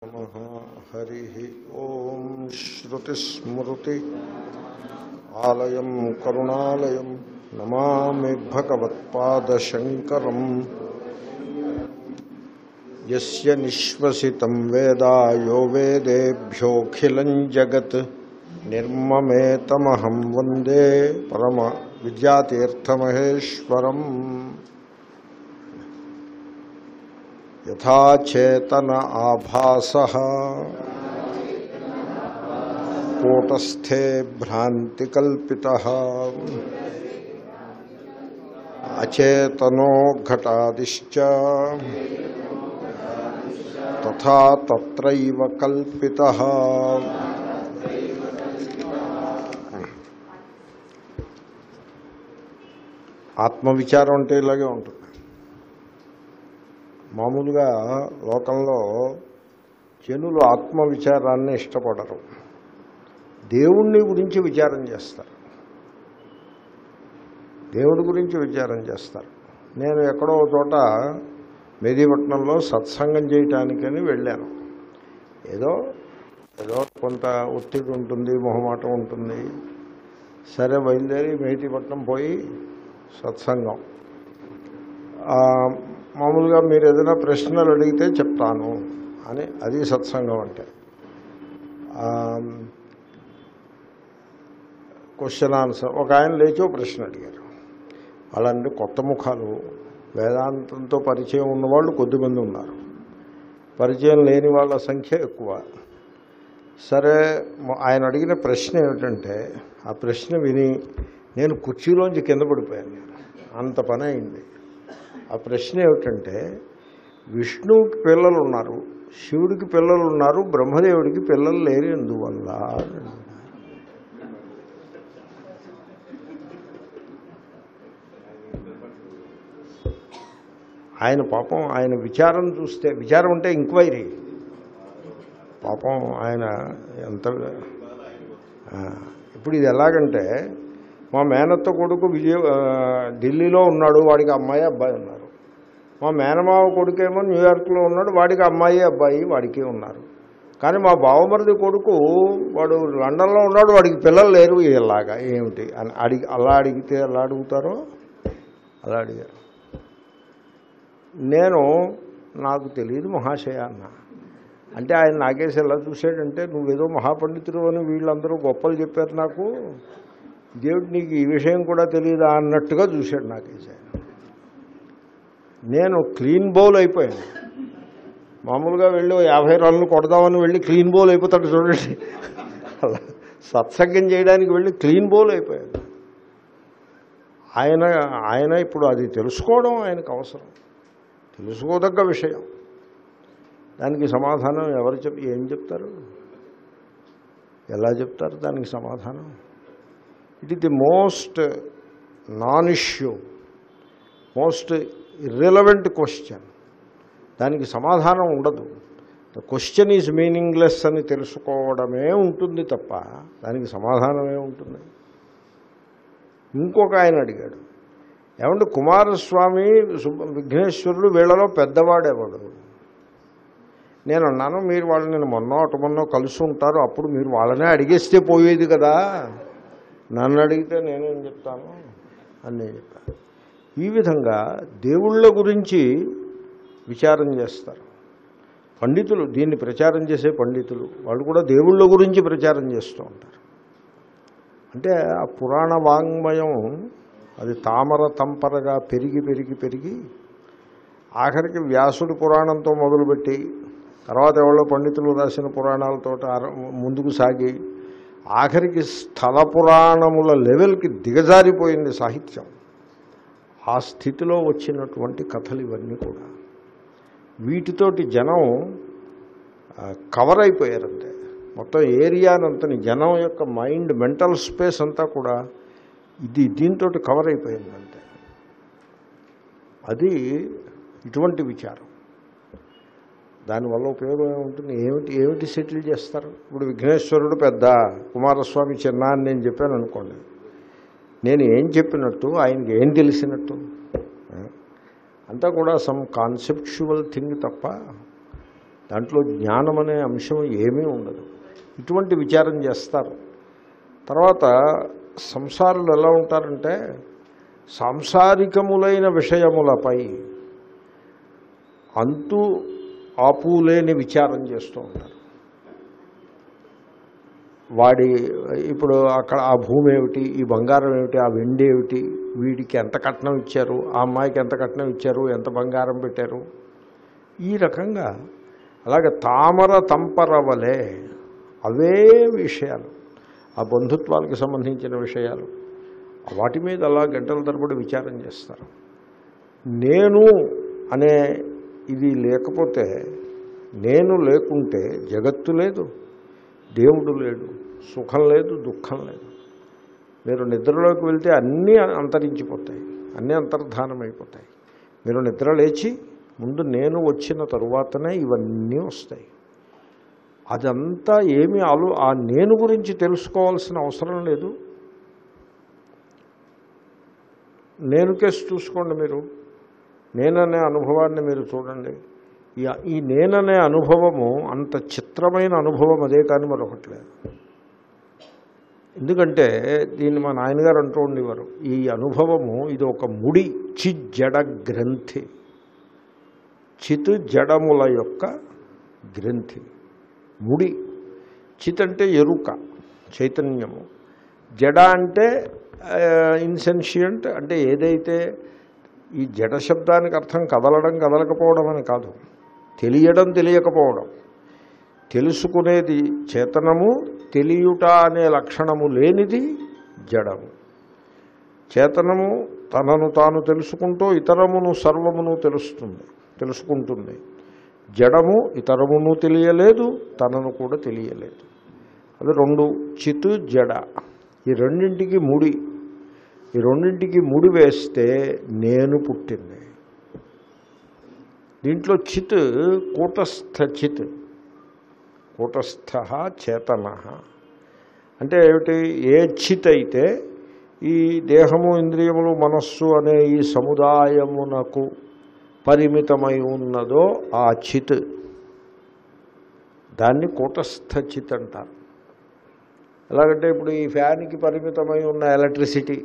నమః హరి ఓం శ్రుతిస్మృతి ఆలయం కరుణాలయం నమామి భగవత్పాదశంకరం యస్య నిశ్వసితం వేద యో వేదేభ్యోఖిలం జగత్ నిర్మమేతమహం వందే పరమ విద్యాతీర్థమహేశ్వరం యథాచేతన ఆభాస కూటస్థే భ్రాంతికల్పిత అచేతనో ఘటాదిశ్చ తథా తత్రైవ కల్పిత ఆత్మవిచారం అంటే ఇలాగే ఉంటుంది మామూలుగా లోకంలో జనులు ఆత్మవిచారాన్ని ఇష్టపడరు దేవుణ్ణి గురించి విచారం చేస్తారు దేవుడి గురించి విచారం చేస్తారు నేను ఎక్కడో ఒక చోట మెదీపట్నంలో సత్సంగం చేయటానికని వెళ్ళాను ఏదో ఏదో కొంత ఒత్తిడి ఉంటుంది మొహమాటం ఉంటుంది సరే బయలుదేరి మెహదీపట్నం పోయి సత్సంగం ఆ, మామూలుగా మీరు ఏదైనా ప్రశ్నలు అడిగితే చెప్తాను అని అది సత్సంగం అంటే క్వశ్చన్ ఆన్సర్ ఒక ఆయన లేచి ఓ ప్రశ్న అడిగారు వాళ్ళంటే కొత్త ముఖాలు వేదాంతంతో పరిచయం ఉన్నవాళ్ళు కొద్దిమంది ఉన్నారు పరిచయం లేని వాళ్ళ సంఖ్య ఎక్కువ సరే మ- ఆయన అడిగిన ప్రశ్న ఏమిటంటే ఆ ప్రశ్న విని నేను కుర్చీలోంచి కింద పడిపోయాను నేను అంత పని అయింది ఆ ప్రశ్న ఏమిటంటే విష్ణువుకి పిల్లలు ఉన్నారు శివుడికి పిల్లలు ఉన్నారు బ్రహ్మదేవుడికి పిల్లలు లేరు ఎందువల్ల అని అడిగాడు. ఆయన పాపం ఆయన విచారం చూస్తే విచారం అంటే ఎంక్వైరీ పాపం ఆయన ఎంత ఆ, ఇప్పుడు ఇది ఎలాగంటే మా మేనత్త కొడుకు విజయ ఆ, ఢిల్లీలో ఉన్నాడు వాడికి అమ్మాయి అబ్బాయి ఉన్నారు మా మేనమావ కొడుకేమో న్యూయార్క్లో ఉన్నాడు వాడికి అమ్మాయి అబ్బాయి వాడికి ఉన్నారు కానీ మా బావమరిది కొడుకు వాడు లండన్లో ఉన్నాడు వాడికి పిల్లలు లేరు ఇలాగా ఏమిటి అని అడిగి అలా అడిగితే ఎలా అడుగుతారో అలా అడిగారు నేను నాకు తెలియదు మహాశయ అన్న అంటే ఆయన నాకేసి ఎలా చూశాడంటే నువ్వేదో మహాపండితుడు అని వీళ్ళందరూ గొప్పలు చెప్పారు నాకు దేవుడు నీకు ఈ విషయం కూడా తెలియదా అన్నట్టుగా చూశాడు నాకేసి ఆయన నేను క్లీన్ బౌల్ అయిపోయాను మామూలుగా వెళ్ళి ఓ యాభై రన్లు కొడదామని వెళ్ళి క్లీన్ బౌల్ అయిపోతాడు చూడండి అలా సత్సంగం చేయడానికి వెళ్ళి క్లీన్ బౌల్ అయిపోయాడు ఆయన ఆయన ఇప్పుడు అది తెలుసుకోవడం ఆయనకు అవసరం తెలుసుకోదగ్గ విషయం దానికి సమాధానం ఎవరు చెప్ ఏం చెప్తారు ఎలా చెప్తారు దానికి సమాధానం it is the most non issue most irrelevant question దానికి సమాధానం ఉండదు ద క్వశ్చన్ ఈజ్ మీనింగ్లెస్ అని తెలుసుకోవడమే ఉంటుంది తప్ప దానికి సమాధానమే ఉంటుంది ఇంకొక ఆయన అడిగాడు ఏమంటే కుమారస్వామి సుబ్బ- విఘ్నేశ్వరుడు వీళ్ళలో పెద్దవాడేవాడు నేను అన్నాను మీరు వాళ్ళని నేను మొన్నో అటు మొన్నో కలిసి ఉంటారు అప్పుడు మీరు వాళ్ళనే అడిగేస్తే పోయేది కదా నన్ను అడిగితే నేనేం చెప్తాను అని నేను చెప్పాను ఈ విధంగా దేవుళ్ళ గురించి విచారం చేస్తారు పండితులు దీన్ని ప్రచారం చేసే పండితులు వాళ్ళు కూడా దేవుళ్ళ గురించి ప్రచారం చేస్తూ ఉంటారు అంటే ఆ పురాణ వాంగ్మయం అది తామర తంపరగా పెరిగి పెరిగి పెరిగి ఆఖరికి వ్యాసుడి పురాణంతో మొదలుపెట్టి తర్వాత ఎవరో పండితులు రాసిన పురాణాలతో ముందుకు సాగి ఆఖరికి స్థల పురాణముల లెవెల్కి దిగజారిపోయింది సాహిత్యం ఆ స్థితిలో వచ్చినటువంటి కథలు ఇవన్నీ కూడా వీటితోటి జనం ఆ, కవర్ అయిపోయారంతే మొత్తం ఏరియానంతని జనం యొక్క మైండ్ మెంటల్ స్పేస్ అంతా కూడా ఇది దీంతో కవర్ అయిపోయిందంతే అది ఇటువంటి విచారం దానివల్ల ఉపయోగం ఏముంటుంది ఏమిటి ఏమిటి సెటిల్ చేస్తారు ఇప్పుడు విఘ్నేశ్వరుడు పెద్ద కుమారస్వామి చిన్న అని నేను చెప్పాను అనుకోండి నేను ఏం చెప్పినట్టు ఆయనకి ఏం తెలిసినట్టు ఆ? అంతా కూడా సమ్ కాన్సెప్చువల్ థింగ్ తప్ప దాంట్లో జ్ఞానం అనే అంశం ఏమీ ఉండదు ఇటువంటి విచారం చేస్తారు తర్వాత సంసారులు ఎలా ఉంటారంటే సాంసారికములైన విషయములపై అంతు ఆపులేని విచారం చేస్తూ ఉంటారు వాడి ఇప్పుడు అక్కడ ఆ భూమి ఏమిటి ఈ బంగారం ఏమిటి ఆ వెండి ఏమిటి వీడికి ఎంత కట్నం ఇచ్చారు ఆ అమ్మాయికి ఎంత కట్నం ఇచ్చారు ఎంత బంగారం పెట్టారు ఈ రకంగా అలాగే తామర తంపరవలే అవే విషయాలు ఆ బంధుత్వాలకు సంబంధించిన విషయాలు వాటి మీద అలా గంటల తరబడి విచారం చేస్తారు నేను అనే ఇది లేకపోతే నేను లేకుంటే జగత్తు లేదు దేవుడు లేడు సుఖం లేదు దుఃఖం లేదు మీరు నిద్రలోకి వెళ్తే అన్నీ అంతరించిపోతాయి అన్నీ అంతర్ధానం అయిపోతాయి మీరు నిద్ర లేచి ముందు నేను వచ్చిన తరువాతనే ఇవన్నీ వస్తాయి అదంతా ఏమి ఆలో ఆ నేను గురించి తెలుసుకోవాల్సిన అవసరం లేదు నేను కేసు చూసుకోండి మీరు నేననే అనుభవాన్ని మీరు చూడండి ఈ- ఈ నేననే అనుభవము అంత చిత్రమైన అనుభవం అదే కానీ మరొకటి లేదు ఎందుకంటే దీన్ని మా నాయనగారు అంటూ ఉండేవారు ఈ అనుభవము ఇది ఒక ముడి చిజ్జడ గ్రంథి చిత్ జడముల యొక్క గ్రంథి ముడి చిత్ అంటే ఎరుక చైతన్యము జడ అంటే ఇన్సెన్షియంట్ అంటే ఏదైతే ఈ జడ శబ్దానికి అర్థం కదలడం కదలకపోవడం అని కాదు తెలియడం తెలియకపోవడం తెలుసుకునేది చేతనము తెలియుట అనే లక్షణము లేనిది జడము చేతనము తనను తాను తెలుసుకుంటూ ఇతరమును సర్వమును తెలుస్తుంది తెలుసుకుంటుంది జడము ఇతరమును తెలియలేదు తనను కూడా తెలియలేదు అవి రెండు చితు జడ ఈ రెండింటికి ముడి ఈ రెండింటికి ముడి వేస్తే నేను పుట్టింది దీంట్లో చిత్ కూటస్థ చిత్ కూటస్థ చేతన అంటే ఏమిటి ఏ చిత్ అయితే ఈ దేహము ఇంద్రియములు మనస్సు అనే ఈ సముదాయమునకు పరిమితమై ఉన్నదో ఆ చిత్ దాన్ని కూటస్థ చిత్ అంటారు ఎలాగంటే ఇప్పుడు ఈ ఫ్యాన్కి పరిమితమై ఉన్న ఎలక్ట్రిసిటీ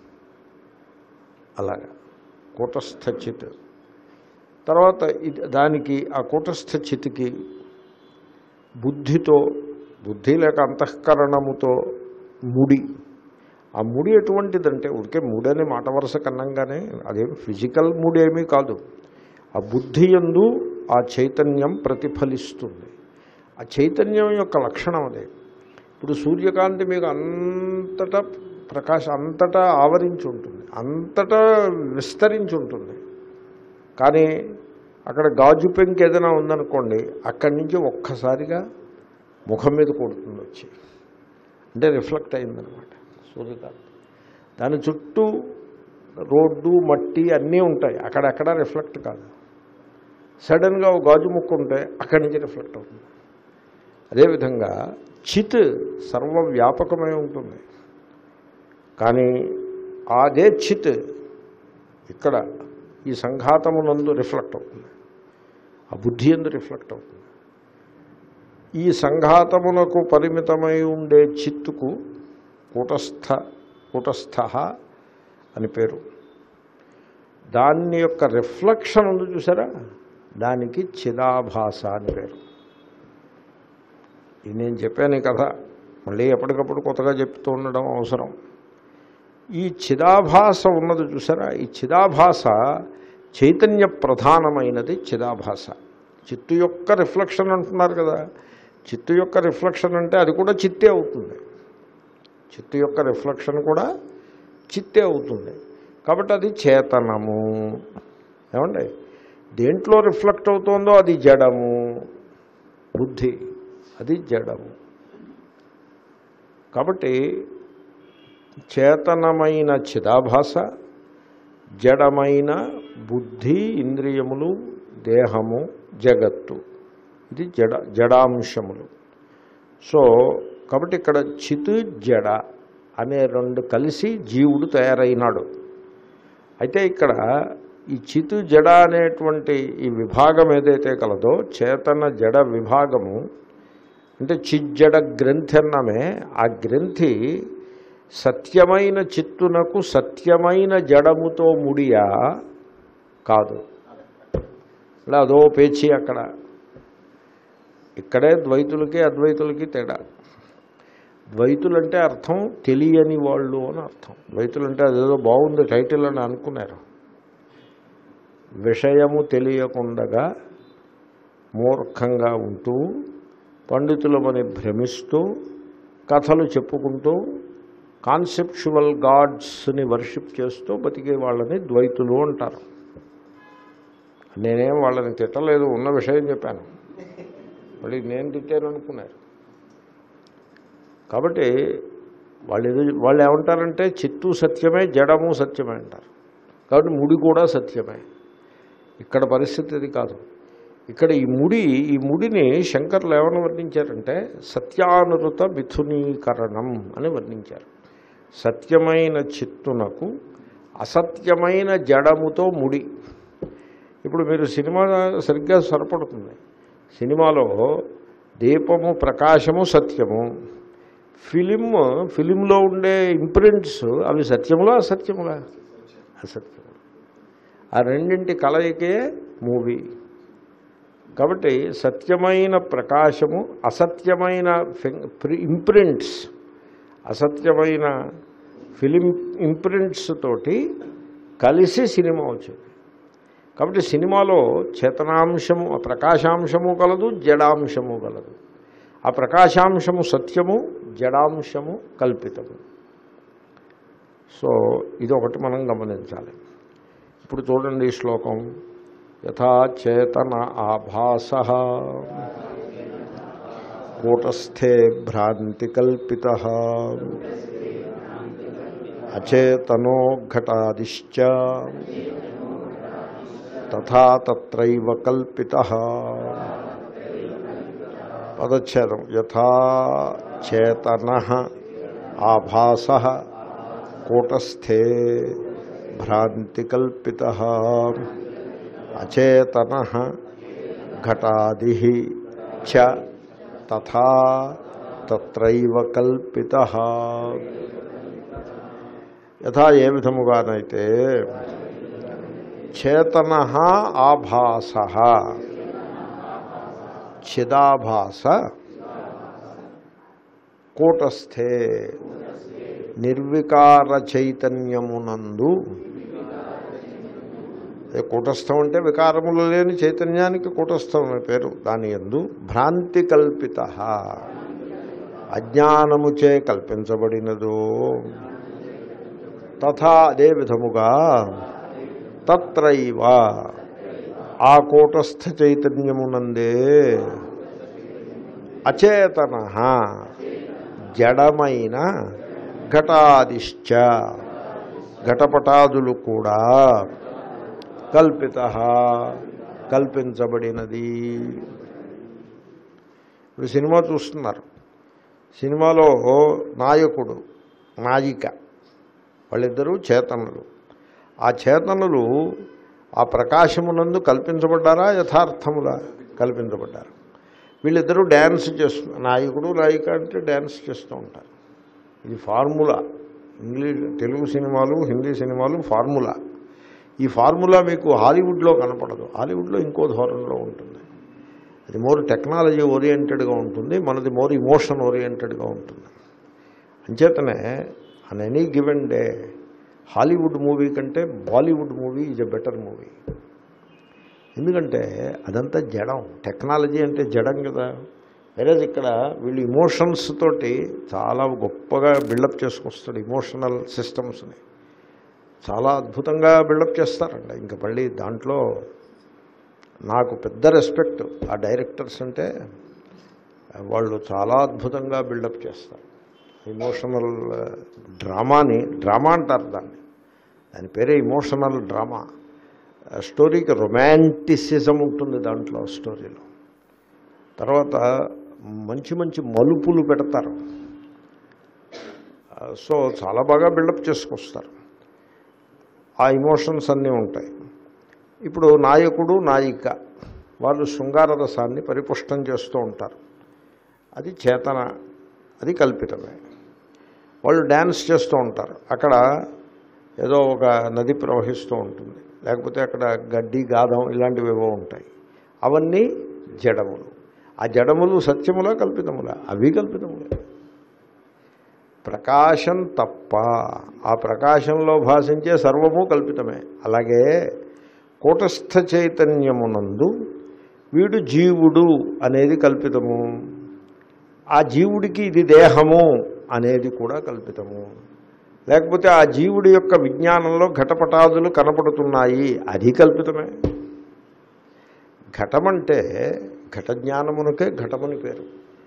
అలాగా కూటస్థ చిత్ తర్వాత ఇది దానికి ఆ కూటస్థ చితికి బుద్ధితో బుద్ధి లేక అంతఃకరణముతో ముడి ఆ ముడి ఎటువంటిదంటే ఉడికే ముడి అనే మాట వరుస కన్నంగానే అదేం ఫిజికల్ ముడి ఏమీ కాదు ఆ బుద్ధి ఎందు ఆ చైతన్యం ప్రతిఫలిస్తుంది ఆ చైతన్యం యొక్క లక్షణం అదే ఇప్పుడు సూర్యకాంతి మీకు అంతటా ప్రకాశ అంతటా ఆవరించి ఉంటుంది అంతటా విస్తరించి ఉంటుంది కానీ అక్కడ గాజు పెంకు ఏదైనా ఉందనుకోండి అక్కడి నుంచి ఒక్కసారిగా ముఖం మీద కొడుతుంది వచ్చి అంటే రిఫ్లెక్ట్ అయిందనమాట సూర్యకాంతి దాని చుట్టూ రోడ్డు మట్టి అన్నీ ఉంటాయి అక్కడెక్కడ రిఫ్లెక్ట్ కాదు సడన్గా ఒక గాజు ముక్క ఉంటే అక్కడి నుంచి రిఫ్లెక్ట్ అవుతుంది అదేవిధంగా చిత్ సర్వవ్యాపకమై ఉంటుంది కానీ అదే చిత్ ఇక్కడ ఈ సంఘాతమునందు రిఫ్లెక్ట్ అవుతుంది ఆ బుద్ధి ఎందు రిఫ్లెక్ట్ అవుతుంది ఈ సంఘాతమునకు పరిమితమై ఉండే చిత్తుకు కూటస్థ కూటస్థ అని పేరు దాని యొక్క రిఫ్లెక్షన్ ఉంది చూసారా దానికి చిదాభాస అని పేరు ఇది నేను చెప్పాను కదా మళ్ళీ ఎప్పటికప్పుడు కొత్తగా చెప్తూ ఉండడం అవసరం ఈ చిదాభాస ఉన్నది చూసారా ఈ చిదాభాస చైతన్య ప్రధానమైనది చిదాభాస చిత్తు యొక్క రిఫ్లెక్షన్ అంటున్నారు కదా చిత్తు యొక్క రిఫ్లెక్షన్ అంటే అది కూడా చిత్తే అవుతుంది చిత్తు యొక్క రిఫ్లెక్షన్ కూడా చిత్తే అవుతుంది కాబట్టి అది చేతనము ఏమండి దేంట్లో రిఫ్లెక్ట్ అవుతుందో అది జడము బుద్ధి అది జడము కాబట్టి చేతనమైన చిదాభాస జడమైన బుద్ధి ఇంద్రియములు దేహము జగత్తు ఇది జడ జడాంశములు సో కాబట్టి ఇక్కడ చిత్ జడ అనే రెండు కలిసి జీవుడు తయారైనాడు అయితే ఇక్కడ ఈ చితు జడ అనేటువంటి ఈ విభాగం ఏదైతే కలదో చేతన జడ విభాగము అంటే చిజ్జడ గ్రంథి అన్నమే ఆ గ్రంథి సత్యమైన చిత్తునకు సత్యమైన జడముతో ముడియా కాదు ఇలా అదో పేచి అక్కడ ఇక్కడే ద్వైతులకి అద్వైతులకి తేడా ద్వైతులంటే అర్థం తెలియని వాళ్ళు అని అర్థం ద్వైతులంటే అదేదో బాగుంది టైటిల్ అని అనుకున్నారు విషయము తెలియకుండగా మూర్ఖంగా ఉంటూ పండితులమని భ్రమిస్తూ కథలు చెప్పుకుంటూ కాన్సెప్చువల్ గాడ్స్ని వర్షిప్ చేస్తూ బతికే వాళ్ళని ద్వైతులు అంటారు నేనేం వాళ్ళని తిట్టలేదు ఉన్న విషయం చెప్పాను మళ్ళీ నేను తిట్టాను అనుకున్నారు కాబట్టి వాళ్ళు ఏదో వాళ్ళు ఏమంటారంటే చిత్తు సత్యమే జడము సత్యమే అంటారు కాబట్టి ముడి కూడా సత్యమే ఇక్కడ పరిస్థితి అది కాదు ఇక్కడ ఈ ముడి ఈ ముడిని శంకర్లు ఏమని వర్ణించారంటే సత్యానురుత మిథునీకరణం అని వర్ణించారు సత్యమైన చిత్తునకు అసత్యమైన జడముతో ముడి ఇప్పుడు మీరు సినిమా సరిగ్గా సరిపడుతుంది సినిమాలో దీపము ప్రకాశము సత్యము ఫిలిం ఫిలింలో ఉండే ఇంప్రింట్స్ అవి సత్యములా అసత్యములా అసత్యము ఆ రెండింటి కలయికే మూవీ కాబట్టి సత్యమైన ప్రకాశము అసత్యమైన ఇంప్రింట్స్ అసత్యమైన ఫిలిం ఇంప్రింట్స్ తోటి కలిసి సినిమా వచ్చింది కాబట్టి సినిమాలో చేతనాంశము ప్రకాశాంశము కలదు జడాంశము కలదు ఆ ప్రకాశాంశము సత్యము జడాంశము కల్పితము సో ఇది ఒకటి మనం గమనించాలి ఇప్పుడు చూడండి ఈ శ్లోకం యథా చేతన ఆభాస కూటస్థే భ్రాంతికల్పిత అచేతనో ఘటాదిశ్చ తథా తత్రైవ కల్పిత పదచ్ఛేదం యథా చేతన ఆభాస కూటస్థే భ్రాంతికల్పిత అచేతన ఘటాది చ తథా తత్రైవ కల్పిత యథా ఏ విధముగానైతే చేతన ఆభాస చిదాభాస కూటస్థే నిర్వికార చైతన్యమునందు అదే కూటస్థం అంటే వికారములు లేని చైతన్యానికి కూటస్థం అనే పేరు దాని ఎందు భ్రాంతి కల్పిత అజ్ఞానముచే కల్పించబడినదో తథా అదే విధముగా తత్రైవ ఆ కూటస్థ చైతన్యమునందే అచేతన జడమైన ఘటాదిశ్చ ఘటపటాదులు కూడా కల్పిత కల్పించబడినది ఇప్పుడు సినిమా చూస్తున్నారు సినిమాలో నాయకుడు నాయిక వాళ్ళిద్దరూ చేతనులు ఆ చేతనులు ఆ ప్రకాశమునందు కల్పించబడ్డారా యథార్థములా కల్పించబడ్డారు వీళ్ళిద్దరూ డ్యాన్స్ చేస్తు నాయకుడు నాయిక అంటే డ్యాన్స్ చేస్తూ ఉంటారు ఇది ఫార్ములా ఇంగ్లీష్ తెలుగు సినిమాలు హిందీ సినిమాలు ఫార్ములా ఈ ఫార్ములా మీకు హాలీవుడ్లో కనపడదు హాలీవుడ్లో ఇంకో ధోరణిలో ఉంటుంది అది మోర్ టెక్నాలజీ ఓరియంటెడ్గా ఉంటుంది మనది మోర్ ఇమోషన్ ఓరియంటెడ్గా ఉంటుంది అంచేతనే on any given day Hollywood movie కంటే Bollywood movie is a better movie ఎందుకంటే అదంతా జడం టెక్నాలజీ అంటే జడం కదా వేరేజ్ ఇక్కడ వీళ్ళు ఇమోషన్స్ తోటి చాలా గొప్పగా బిల్డప్ చేసుకొస్తాడు ఇమోషనల్ సిస్టమ్స్ని చాలా అద్భుతంగా బిల్డప్ చేస్తారండి ఇంకా మళ్ళీ దాంట్లో నాకు పెద్ద రెస్పెక్ట్ ఆ డైరెక్టర్స్ అంటే వాళ్ళు చాలా అద్భుతంగా బిల్డప్ చేస్తారు ఇమోషనల్ డ్రామాని డ్రామా అంటారు దాన్ని దాని పేరే ఇమోషనల్ డ్రామా స్టోరీకి రొమాంటిసిజం ఉంటుంది దాంట్లో స్టోరీలో తర్వాత మంచి మంచి మలుపులు పెడతారు సో చాలా బాగా బిల్డప్ చేసుకొస్తారు ఆ ఇమోషన్స్ అన్నీ ఉంటాయి ఇప్పుడు నాయకుడు నాయిక వాళ్ళు శృంగార రసాన్ని పరిపుష్టం చేస్తూ ఉంటారు అది చేతన అది కల్పితమే వాళ్ళు డ్యాన్స్ చేస్తూ ఉంటారు అక్కడ ఏదో ఒక నది ప్రవహిస్తూ ఉంటుంది లేకపోతే అక్కడ గడ్డి గాధం ఇలాంటివి ఏవో ఉంటాయి అవన్నీ జడములు ఆ జడములు సత్యములా కల్పితములా అవి కల్పితములే ప్రకాశం తప్ప ఆ ప్రకాశంలో భాషించే సర్వము కల్పితమే అలాగే కూటస్థ చైతన్యమునందు వీడు జీవుడు అనేది కల్పితము ఆ జీవుడికి ఇది దేహము అనేది కూడా కల్పితము లేకపోతే ఆ జీవుడి యొక్క విజ్ఞానంలో ఘటపటాదులు కనపడుతున్నాయి అది కల్పితమే ఘటమంటే ఘట జ్ఞానమునకే ఘటమని పేరు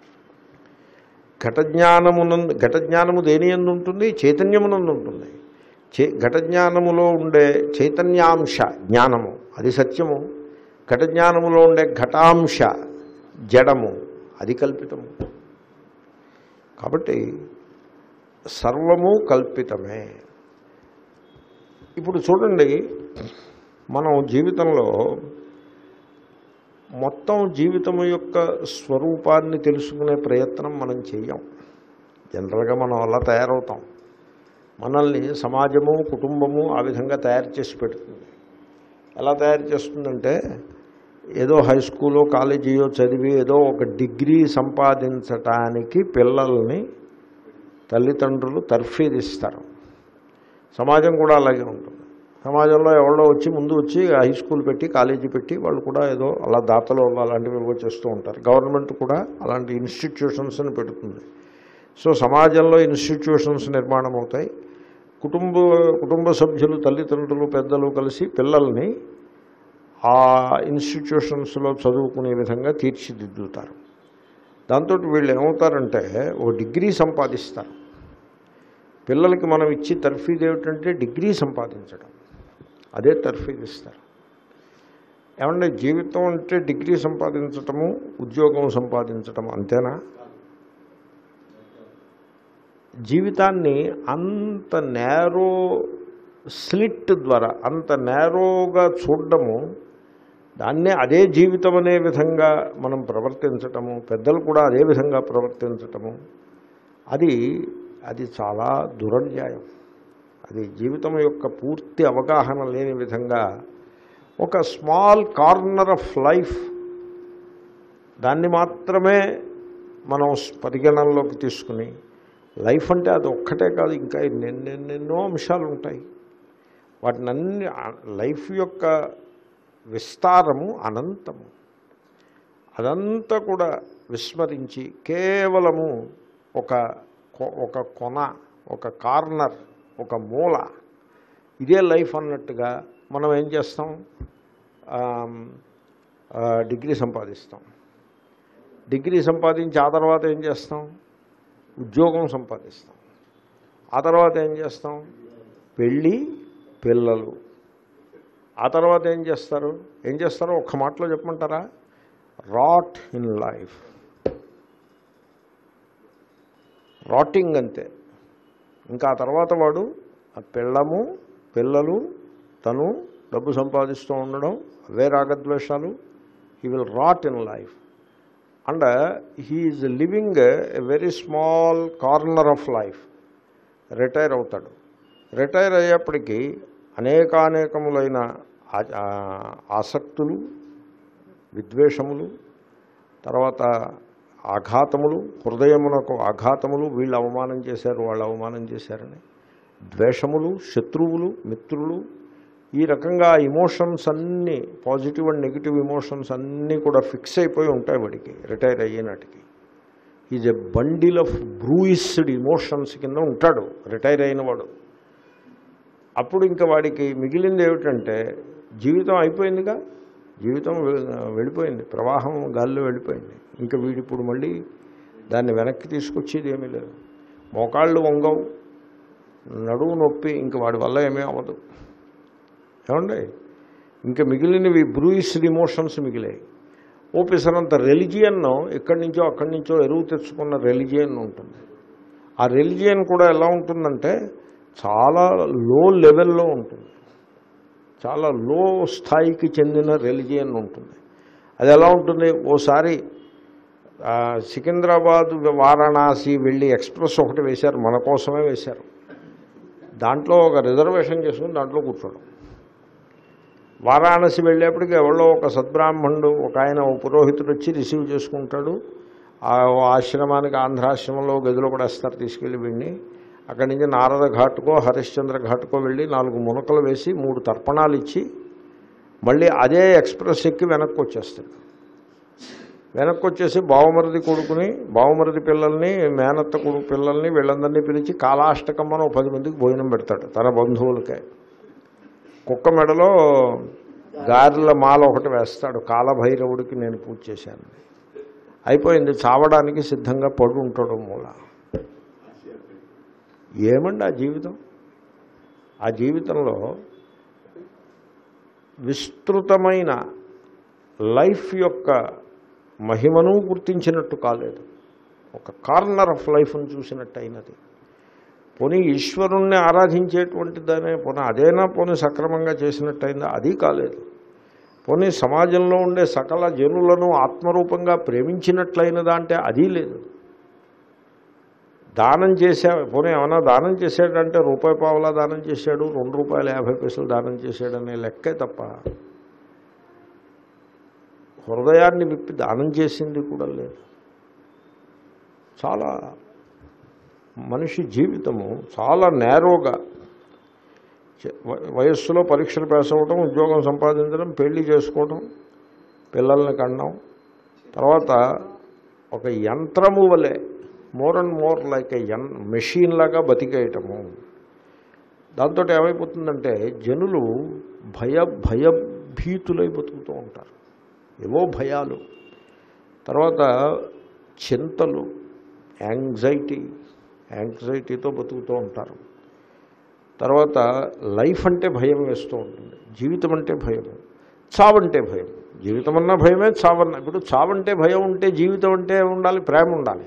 ఘట జ్ఞానమునందు ఘట జ్ఞానము దేని ఎందు ఉంటుంది చైతన్యమునందు ఉంటుంది చే ఘట జ్ఞానములో ఉండే చైతన్యాంశ జ్ఞానము అది సత్యము ఘట జ్ఞానములో ఉండే ఘటాంశ జడము అది కల్పితము కాబట్టి సర్వము కల్పితమే ఇప్పుడు చూడండి మనం జీవితంలో మొత్తం జీవితం యొక్క స్వరూపాన్ని తెలుసుకునే ప్రయత్నం మనం చెయ్యం జనరల్గా మనం అలా తయారవుతాం మనల్ని సమాజము కుటుంబము ఆ విధంగా తయారు చేసి పెడుతుంది ఎలా తయారు చేస్తుందంటే ఏదో హై స్కూలో కాలేజీయో చదివి ఏదో ఒక డిగ్రీ సంపాదించటానికి పిల్లల్ని తల్లిదండ్రులు తర్ఫీదిస్తారు సమాజం కూడా అలాగే ఉంటుంది సమాజంలో ఎవరో వచ్చి ముందు వచ్చి హై స్కూల్ పెట్టి కాలేజీ పెట్టి వాళ్ళు కూడా ఏదో అలా దాతలు అలాంటివి ఏవో చేస్తూ ఉంటారు గవర్నమెంట్ కూడా అలాంటి ఇన్స్టిట్యూషన్స్ని పెడుతుంది సో సమాజంలో ఇన్స్టిట్యూషన్స్ నిర్మాణం అవుతాయి కుటుంబ కుటుంబ సభ్యులు తల్లిదండ్రులు పెద్దలు కలిసి పిల్లల్ని ఆ ఇన్స్టిట్యూషన్స్లో చదువుకునే విధంగా తీర్చిదిద్దుతారు దాంతో వీళ్ళు ఏమవుతారంటే ఓ డిగ్రీ సంపాదిస్తారు పిల్లలకి మనం ఇచ్చి తర్ఫీదు ఏమిటంటే డిగ్రీ సంపాదించడం అదే తర్ఫీదు ఇస్తారు ఏమంటే జీవితం అంటే డిగ్రీ సంపాదించటము ఉద్యోగం సంపాదించటం అంతేనా జీవితాన్ని అంత నేరో స్లిట్ ద్వారా అంత నేరోగా చూడడము దాన్నే అదే జీవితం అనే విధంగా మనం ప్రవర్తించటము పెద్దలు కూడా అదే విధంగా ప్రవర్తించటము అది అది చాలా దురన్యాయం అది జీవితం యొక్క పూర్తి అవగాహన లేని విధంగా ఒక స్మాల్ కార్నర్ ఆఫ్ లైఫ్ దాన్ని మాత్రమే మనం పరిగణనలోకి తీసుకుని లైఫ్ అంటే అది ఒక్కటే కాదు ఇంకా ఎన్నెన్నెన్నో అంశాలు ఉంటాయి వాటిని అన్ని లైఫ్ యొక్క విస్తారము అనంతము అదంతా కూడా విస్మరించి కేవలము ఒక కొ- ఒక కొన ఒక కార్నర్ ఒక మూల ఇదే లైఫ్ అన్నట్టుగా మనం ఏం చేస్తాం ఆమ్, ఆ, డిగ్రీ సంపాదిస్తాం డిగ్రీ సంపాదించి ఆ తర్వాత ఏం చేస్తాం ఉద్యోగం సంపాదిస్తాం ఆ తర్వాత ఏం చేస్తాం పెళ్ళి పిల్లలు ఆ తర్వాత ఏం చేస్తారు ఏం చేస్తారో ఒక్క మాటలో చెప్పమంటారా రాట్ ఇన్ లైఫ్ రాటింగ్ అంతే ఇంకా ఆ తర్వాత వాడు ఆ పిల్లము పిల్లలు తను డబ్బు సంపాదిస్తూ ఉండడం అవే రాగద్వేషాలు he will rot in life and he is living a very small corner of life retire అవుతాడు రిటైర్ అయ్యేప్పటికీ అనేకానేకములైన ఆ- ఆ ఆసక్తులు విద్వేషములు తర్వాత ఆఘాతములు హృదయమునకు ఆఘాతములు వీళ్ళు అవమానం చేశారు వాళ్ళు అవమానం చేశారని ద్వేషములు శత్రువులు మిత్రులు ఈ రకంగా ఇమోషన్స్ అన్నీ పాజిటివ్ అండ్ నెగిటివ్ ఇమోషన్స్ అన్నీ కూడా ఫిక్స్ అయిపోయి ఉంటాయి వాడికి రిటైర్ అయ్యేనాటికి is a bundle of bruised emotions కింద ఉంటాడు రిటైర్ అయిన వాడు అప్పుడు ఇంకా వాడికి మిగిలింది ఏమిటంటే జీవితం అయిపోయిందిగా జీవితం వె- వెళ్ళిపోయింది ప్రవాహం గాల్లో వెళ్ళిపోయింది ఇంకా వీడిప్పుడు మళ్ళీ దాన్ని వెనక్కి తీసుకొచ్చేది ఏమీ లేదు మోకాళ్ళు వంగవు నడువు నొప్పి ఇంక వాడి వల్ల ఏమీ అవ్వదు ఏమండి ఇంకా మిగిలినవి బ్రూయిస్డ్ ఇమోషన్స్ మిగిలాయి ఓపెసరంత రెలిజియన్ ఎక్కడి నుంచో అక్కడి నుంచో ఎరువు తెచ్చుకున్న రెలిజియన్ ఉంటుంది ఆ రెలిజియన్ కూడా ఎలా ఉంటుందంటే చాలా లో లెవెల్లో ఉంటుంది చాలా లో స్థాయికి చెందిన రెలిజియన్ ఉంటుంది అది ఎలా ఉంటుంది ఓసారి ఆ, సికింద్రాబాద్ వారణాసి వెళ్ళి ఎక్స్ప్రెస్ ఒకటి వేశారు మన కోసమే వేశారు దాంట్లో ఒక రిజర్వేషన్ చేసుకుని దాంట్లో కూర్చోవడం వారాణసి వెళ్ళేప్పటికి ఎవరో ఒక సద్బ్రాహ్మణుడు ఒక ఆయన ఓ పురోహితుడు వచ్చి రిసీవ్ చేసుకుంటాడు ఆ ఓ ఆశ్రమానికి ఆంధ్రాశ్రమంలో గదిలో పడేస్తారు తీసుకెళ్ళి వీడిని అక్కడి నుంచి నారద ఘాటుకో హరిశ్చంద్ర ఘాటుకో వెళ్ళి నాలుగు మునకలు వేసి మూడు తర్పణాలు ఇచ్చి మళ్ళీ అదే ఎక్స్ప్రెస్ ఎక్కి వెనక్కి వచ్చేస్తాడు వెనక్కి వచ్చేసి బావమరిది కొడుకుని బావమరిది పిల్లల్ని మేనత్త కొడుకు పిల్లల్ని వీళ్ళందరినీ పిలిచి కాలాష్టకం అని ఓ పది మందికి భోజనం పెడతాడు తన బంధువులకే కుక్క మెడలో గారెల మాల ఒకటి వేస్తాడు కాలభైరవుడికి నేను పూజ చేశాను అయిపోయింది చావడానికి సిద్ధంగా పడు ఉంటాడు మూల ఏమండి ఆ జీవితం ఆ జీవితంలో విస్తృతమైన లైఫ్ యొక్క మహిమను గుర్తించినట్టు కాలేదు ఒక కార్నర్ ఆఫ్ లైఫ్ను చూసినట్టు అయినది పోనీ ఈశ్వరుణ్ణి ఆరాధించేటువంటి దానే పోనీ అదేనా పోనీ సక్రమంగా చేసినట్టయిందా అది కాలేదు పోనీ సమాజంలో ఉండే సకల జనులను ఆత్మరూపంగా ప్రేమించినట్లయినదా అంటే అది లేదు దానం చేసా పోనీ ఏమైనా దానం చేశాడంటే రూపాయి పావులా దానం చేశాడు రెండు రూపాయల యాభై పైసలు దానం చేశాడనే లెక్కే తప్ప హృదయాన్ని విప్పి దానం చేసింది కూడా లేదు చాలా మనిషి జీవితము చాలా నేరోగా చే- వ- వయస్సులో పరీక్షలు పాస్ అవ్వడం ఉద్యోగం సంపాదించడం పెళ్లి చేసుకోవడం పిల్లల్ని కనడం తర్వాత ఒక యంత్రము వలె more and more like a an machine లాగా బతికేయటము దాంతో ఏమైపోతుందంటే జనులు భయ భయభీతులై బతుకుతూ ఉంటారు ఏవో భయాలు తర్వాత చింతలు యాంగ్జైటీ యాంగ్జైటీతో బతుకుతూ ఉంటారు తర్వాత లైఫ్ అంటే భయం వేస్తూ ఉంటుంది జీవితం అంటే భయం చావంటే భయం జీవితం అన్నా భయమే చావన్నా ఇప్పుడు చావంటే భయం ఉంటే జీవితం అంటే ఉండాలి ప్రేమ ఉండాలి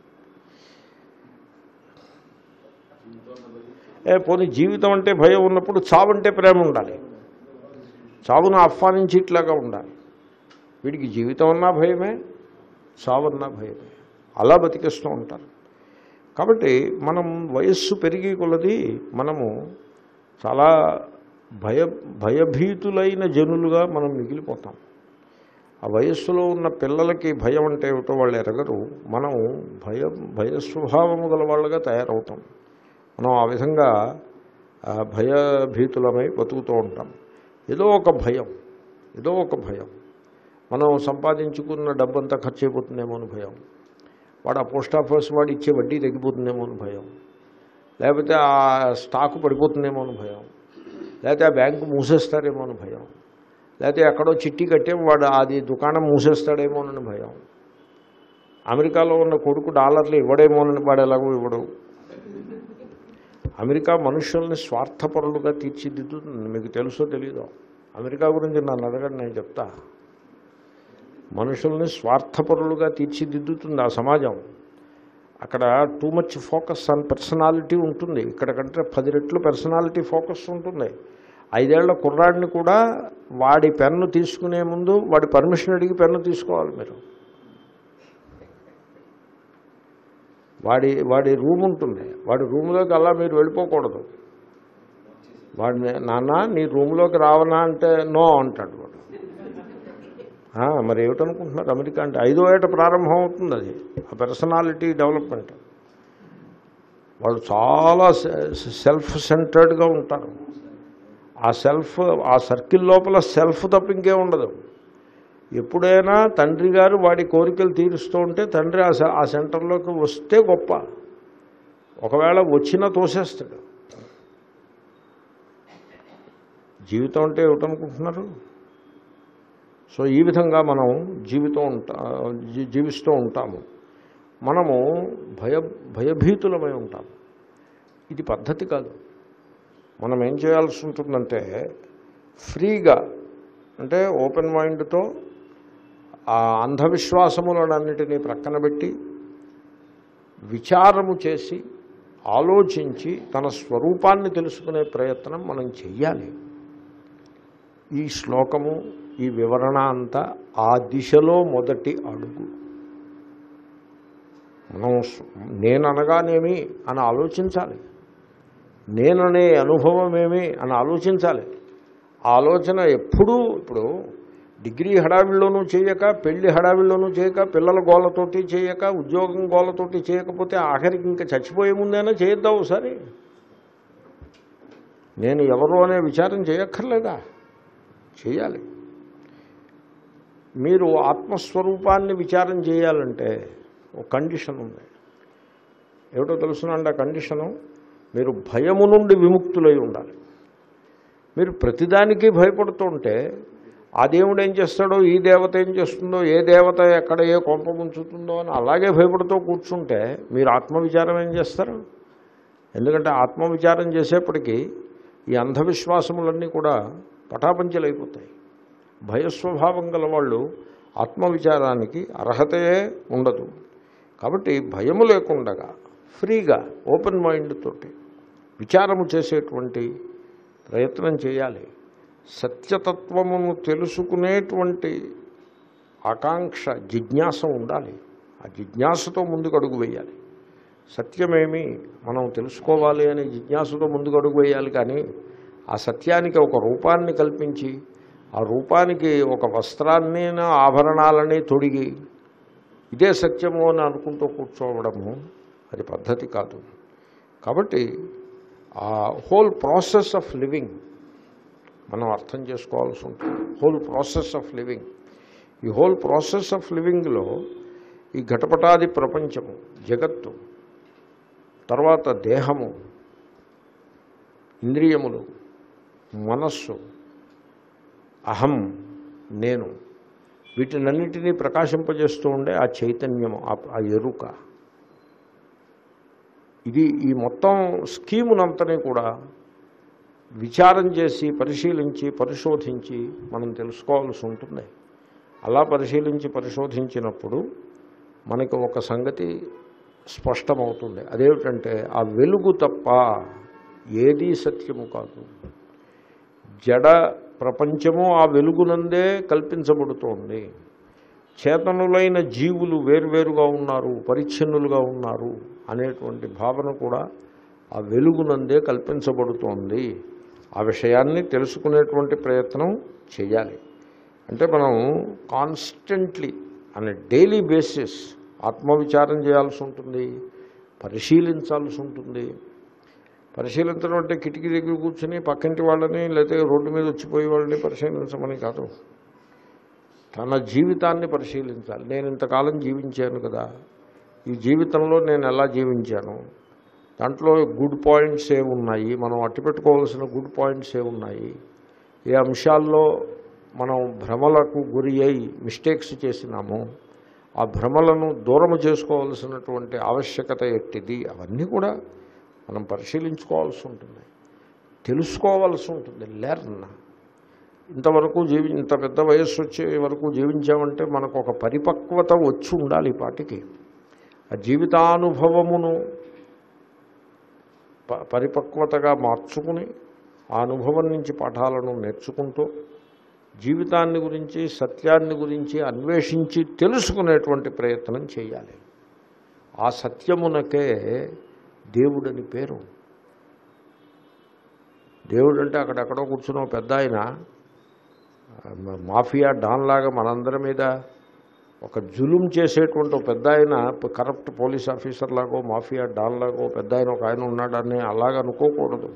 ఏ పోనీ జీవితం అంటే భయం ఉన్నప్పుడు చావంటే ప్రేమ ఉండాలి చావును ఆహ్వానించి ఇట్లాగా ఉండాలి వీడికి జీవితం అన్నా భయమే చావన్నా భయమే అలా బతికేస్తూ ఉంటారు కాబట్టి మనం వయస్సు పెరిగి కొలది మనము చాలా భయ భయభీతులైన జనులుగా మనం మిగిలిపోతాం ఆ వయస్సులో ఉన్న పిల్లలకి భయం అంటే ఏమిటో వాళ్ళు ఎరగరు మనం భయ భయస్వభావము గల వాళ్ళగా తయారవుతాం మనం ఆ విధంగా ఆ, భయభీతులమై బతుకుతూ ఉంటాం ఏదో ఒక భయం ఏదో ఒక భయం మనం సంపాదించుకున్న డబ్బంతా ఖర్చు అయిపోతుందేమో అని భయం వాడు ఆ పోస్ట్ ఆఫీస్ వాడు ఇచ్చే వడ్డీ తగ్గిపోతుందేమో అని భయం లేకపోతే ఆ స్టాకు పడిపోతుందేమో అని భయం లేకపోతే ఆ బ్యాంకు మూసేస్తారేమో అని భయం లేకపోతే ఎక్కడో చిట్టి కట్టే వాడు అది దుకాణం మూసేస్తాడేమో అని భయం అమెరికాలో ఉన్న కొడుకు డాలర్లు ఇవ్వడేమోనని వాడు ఎలాగో ఇవ్వడు అమెరికా మనుషుల్ని స్వార్థపరులుగా తీర్చిదిద్దుతుంది మీకు తెలుసో తెలీదో అమెరికా గురించి నన్ను అడగండి నేను చెప్తా మనుషుల్ని స్వార్థపరులుగా తీర్చిదిద్దుతుంది ఆ సమాజం అక్కడ too much focus on personality ఉంటుంది ఇక్కడ కంటే పది రెట్లు పర్సనాలిటీ ఫోకస్ ఉంటుంది ఐదేళ్ల కుర్రాడిని కూడా వాడి పెన్ను తీసుకునే ముందు వాడి పర్మిషన్ అడిగి పెన్ను తీసుకోవాలి మీరు వాడి వాడి రూమ్ ఉంటుంది వాడి రూమ్లోకి అలా మీరు వెళ్ళిపోకూడదు వాడిని నాన్న నీ రూమ్లోకి రావనా అంటే నో అంటాడు వాడు ఆ, మరి ఏమిటనుకుంటున్నారు అమెరికా అంటే ఐదో ఏట ప్రారంభం అవుతుంది అది ఆ పర్సనాలిటీ డెవలప్మెంట్ వాళ్ళు చాలా సెల్ఫ్ సెంటర్డ్గా ఉంటారు ఆ సెల్ఫ్ ఆ సర్కిల్ లోపల సెల్ఫ్ తప్ప ఇంకే ఉండదు ఎప్పుడైనా తండ్రి గారు వాడి కోరికలు తీరుస్తూ ఉంటే తండ్రి ఆ సె- ఆ సెంటర్లోకి వస్తే గొప్ప ఒకవేళ వచ్చినా తోసేస్తాడు జీవితం అంటే ఏమిటనుకుంటున్నారు సో ఈ విధంగా మనం జీవితం ఉంటా జీ- జీవిస్తూ ఉంటాము మనము భయ భయభీతులమై ఉంటాము ఇది పద్ధతి కాదు మనం ఏం చేయాల్సి ఉంటుందంటే ఫ్రీగా అంటే ఓపెన్ మైండ్తో ఆ అంధవిశ్వాసములన్నిటినీ ప్రక్కన పెట్టి విచారము చేసి ఆలోచించి తన స్వరూపాన్ని తెలుసుకునే ప్రయత్నం మనం చెయ్యాలి ఈ శ్లోకము ఈ వివరణ అంతా ఆ దిశలో మొదటి అడుగు మనం స్- నేననగానేమి అని ఆలోచించాలి నేననే అనుభవం ఏమి అని ఆలోచించాలి ఆ ఆలోచన ఎప్పుడూ ఇప్పుడు డిగ్రీ హడావిల్లోనూ చేయక పెళ్లి హడావిల్లోనూ చేయక పిల్లల గోలతోటి చేయక ఉద్యోగం గోలతోటి చేయకపోతే ఆఖరికి ఇంకా చచ్చిపోయే ముందైనా చేయొద్దా ఒకసారి నేను ఎవరు అనే విచారం చేయక్కర్లేదా చేయాలి మీరు ఆత్మస్వరూపాన్ని విచారం చేయాలంటే ఒక కండిషన్ ఉంది ఏమిటో తెలుసునండి ఆ కండిషను మీరు భయము నుండి విముక్తులై ఉండాలి మీరు ప్రతిదానికి భయపడుతుంటే ఆ దేవుడు ఏం చేస్తాడో ఈ దేవత ఏం చేస్తుందో ఏ దేవత ఎక్కడ ఏ కొంప ముంచుతుందో అని అలాగే భయపడుతూ కూర్చుంటే మీరు ఆత్మవిచారం ఏం చేస్తారు ఎందుకంటే ఆత్మవిచారం చేసేప్పటికీ ఈ అంధవిశ్వాసములన్నీ కూడా పటాపంచలైపోతాయి భయస్వభావం గల వాళ్ళు ఆత్మవిచారానికి అర్హతయే ఉండదు కాబట్టి భయము లేకుండగా ఫ్రీగా ఓపెన్ మైండ్ తోటి విచారము చేసేటువంటి ప్రయత్నం చేయాలి సత్యతత్వమును తెలుసుకునేటువంటి ఆకాంక్ష జిజ్ఞాస ఉండాలి ఆ జిజ్ఞాసతో ముందుకు అడుగు వేయాలి సత్యమేమి మనం తెలుసుకోవాలి అనే జిజ్ఞాసతో ముందుకు అడుగు వేయాలి కానీ ఆ సత్యానికి ఒక రూపాన్ని కల్పించి ఆ రూపానికి ఒక వస్త్రాన్ని ఆభరణాలని తొడిగి ఇదే సత్యము అని అనుకుంటూ కూర్చోవడము అది పద్ధతి కాదు కాబట్టి ఆ హోల్ ప్రాసెస్ ఆఫ్ లివింగ్ మనం అర్థం చేసుకోవాల్సి ఉంటుంది హోల్ ప్రాసెస్ ఆఫ్ లివింగ్ ఈ హోల్ ప్రాసెస్ ఆఫ్ లివింగ్లో ఈ ఘటపటాది ప్రపంచము జగత్తు తర్వాత దేహము ఇంద్రియములు మనస్సు అహం నేను వీటినన్నిటినీ ప్రకాశింపజేస్తూ ఉండే ఆ చైతన్యము ఆ- ఆ ఎరుక ఇది ఈ మొత్తం స్కీమునంతని కూడా విచారం చేసి పరిశీలించి పరిశోధించి మనం తెలుసుకోవాల్సి ఉంటుంది అలా పరిశీలించి పరిశోధించినప్పుడు మనకి ఒక సంగతి స్పష్టమవుతుంది అదేమిటంటే ఆ వెలుగు తప్ప ఏదీ సత్యము కాదు జడ ప్రపంచము ఆ వెలుగునందే కల్పించబడుతోంది చేతనులైన జీవులు వేరువేరుగా ఉన్నారు పరిచ్ఛిన్నులుగా ఉన్నారు అనేటువంటి భావన కూడా ఆ వెలుగునందే కల్పించబడుతోంది ఆ విషయాన్ని తెలుసుకునేటువంటి ప్రయత్నం చేయాలి అంటే మనం కాన్స్టెంట్లీ అనే డైలీ బేసిస్ ఆత్మవిచారం చేయాల్సి ఉంటుంది పరిశీలించాల్సి ఉంటుంది పరిశీలించడం అంటే కిటికీ దగ్గర కూర్చుని పక్కింటి వాళ్ళని లేకపోతే రోడ్డు మీద వచ్చిపోయే వాళ్ళని పరిశీలించమని కాదు తన జీవితాన్ని పరిశీలించాలి నేను ఇంతకాలం జీవించాను కదా ఈ జీవితంలో నేను ఎలా జీవించాను దాంట్లో గుడ్ పాయింట్స్ ఏ ఉన్నాయి మనం అట్టిపెట్టుకోవాల్సిన గుడ్ పాయింట్స్ ఏ ఉన్నాయి ఏ అంశాల్లో మనం భ్రమలకు గురి అయి మిస్టేక్స్ చేసినాము ఆ భ్రమలను దూరము చేసుకోవాల్సినటువంటి ఆవశ్యకత ఎట్టిది అవన్నీ కూడా మనం పరిశీలించుకోవాల్సి ఉంటుంది తెలుసుకోవాల్సి ఉంటుంది లెర్న్ ఇంతవరకు జీవి ఇంత పెద్ద వయస్సు వచ్చే వరకు జీవించామంటే మనకు ఒక పరిపక్వత వచ్చి ఉండాలి ఈ పాటికి ఆ జీవితానుభవమును ప- పరిపక్వతగా మార్చుకుని ఆ అనుభవం నుంచి పాఠాలను నేర్చుకుంటూ జీవితాన్ని గురించి సత్యాన్ని గురించి అన్వేషించి తెలుసుకునేటువంటి ప్రయత్నం చేయాలి ఆ సత్యమునకే దేవుడని పేరు దేవుడు అంటే అక్కడెక్కడో కూర్చున్న ఒక పెద్ద ఆయన ఆ, మాఫియా డాన్ లాగా మనందరి మీద ఒక జులుం చేసేటువంటి ఒక పెద్ద ఆయన కరప్ట్ పోలీస్ ఆఫీసర్ లాగో మాఫియా డాన్ లాగో పెద్ద ఆయన ఒక ఆయన ఉన్నాడని అలాగ అనుకోకూడదు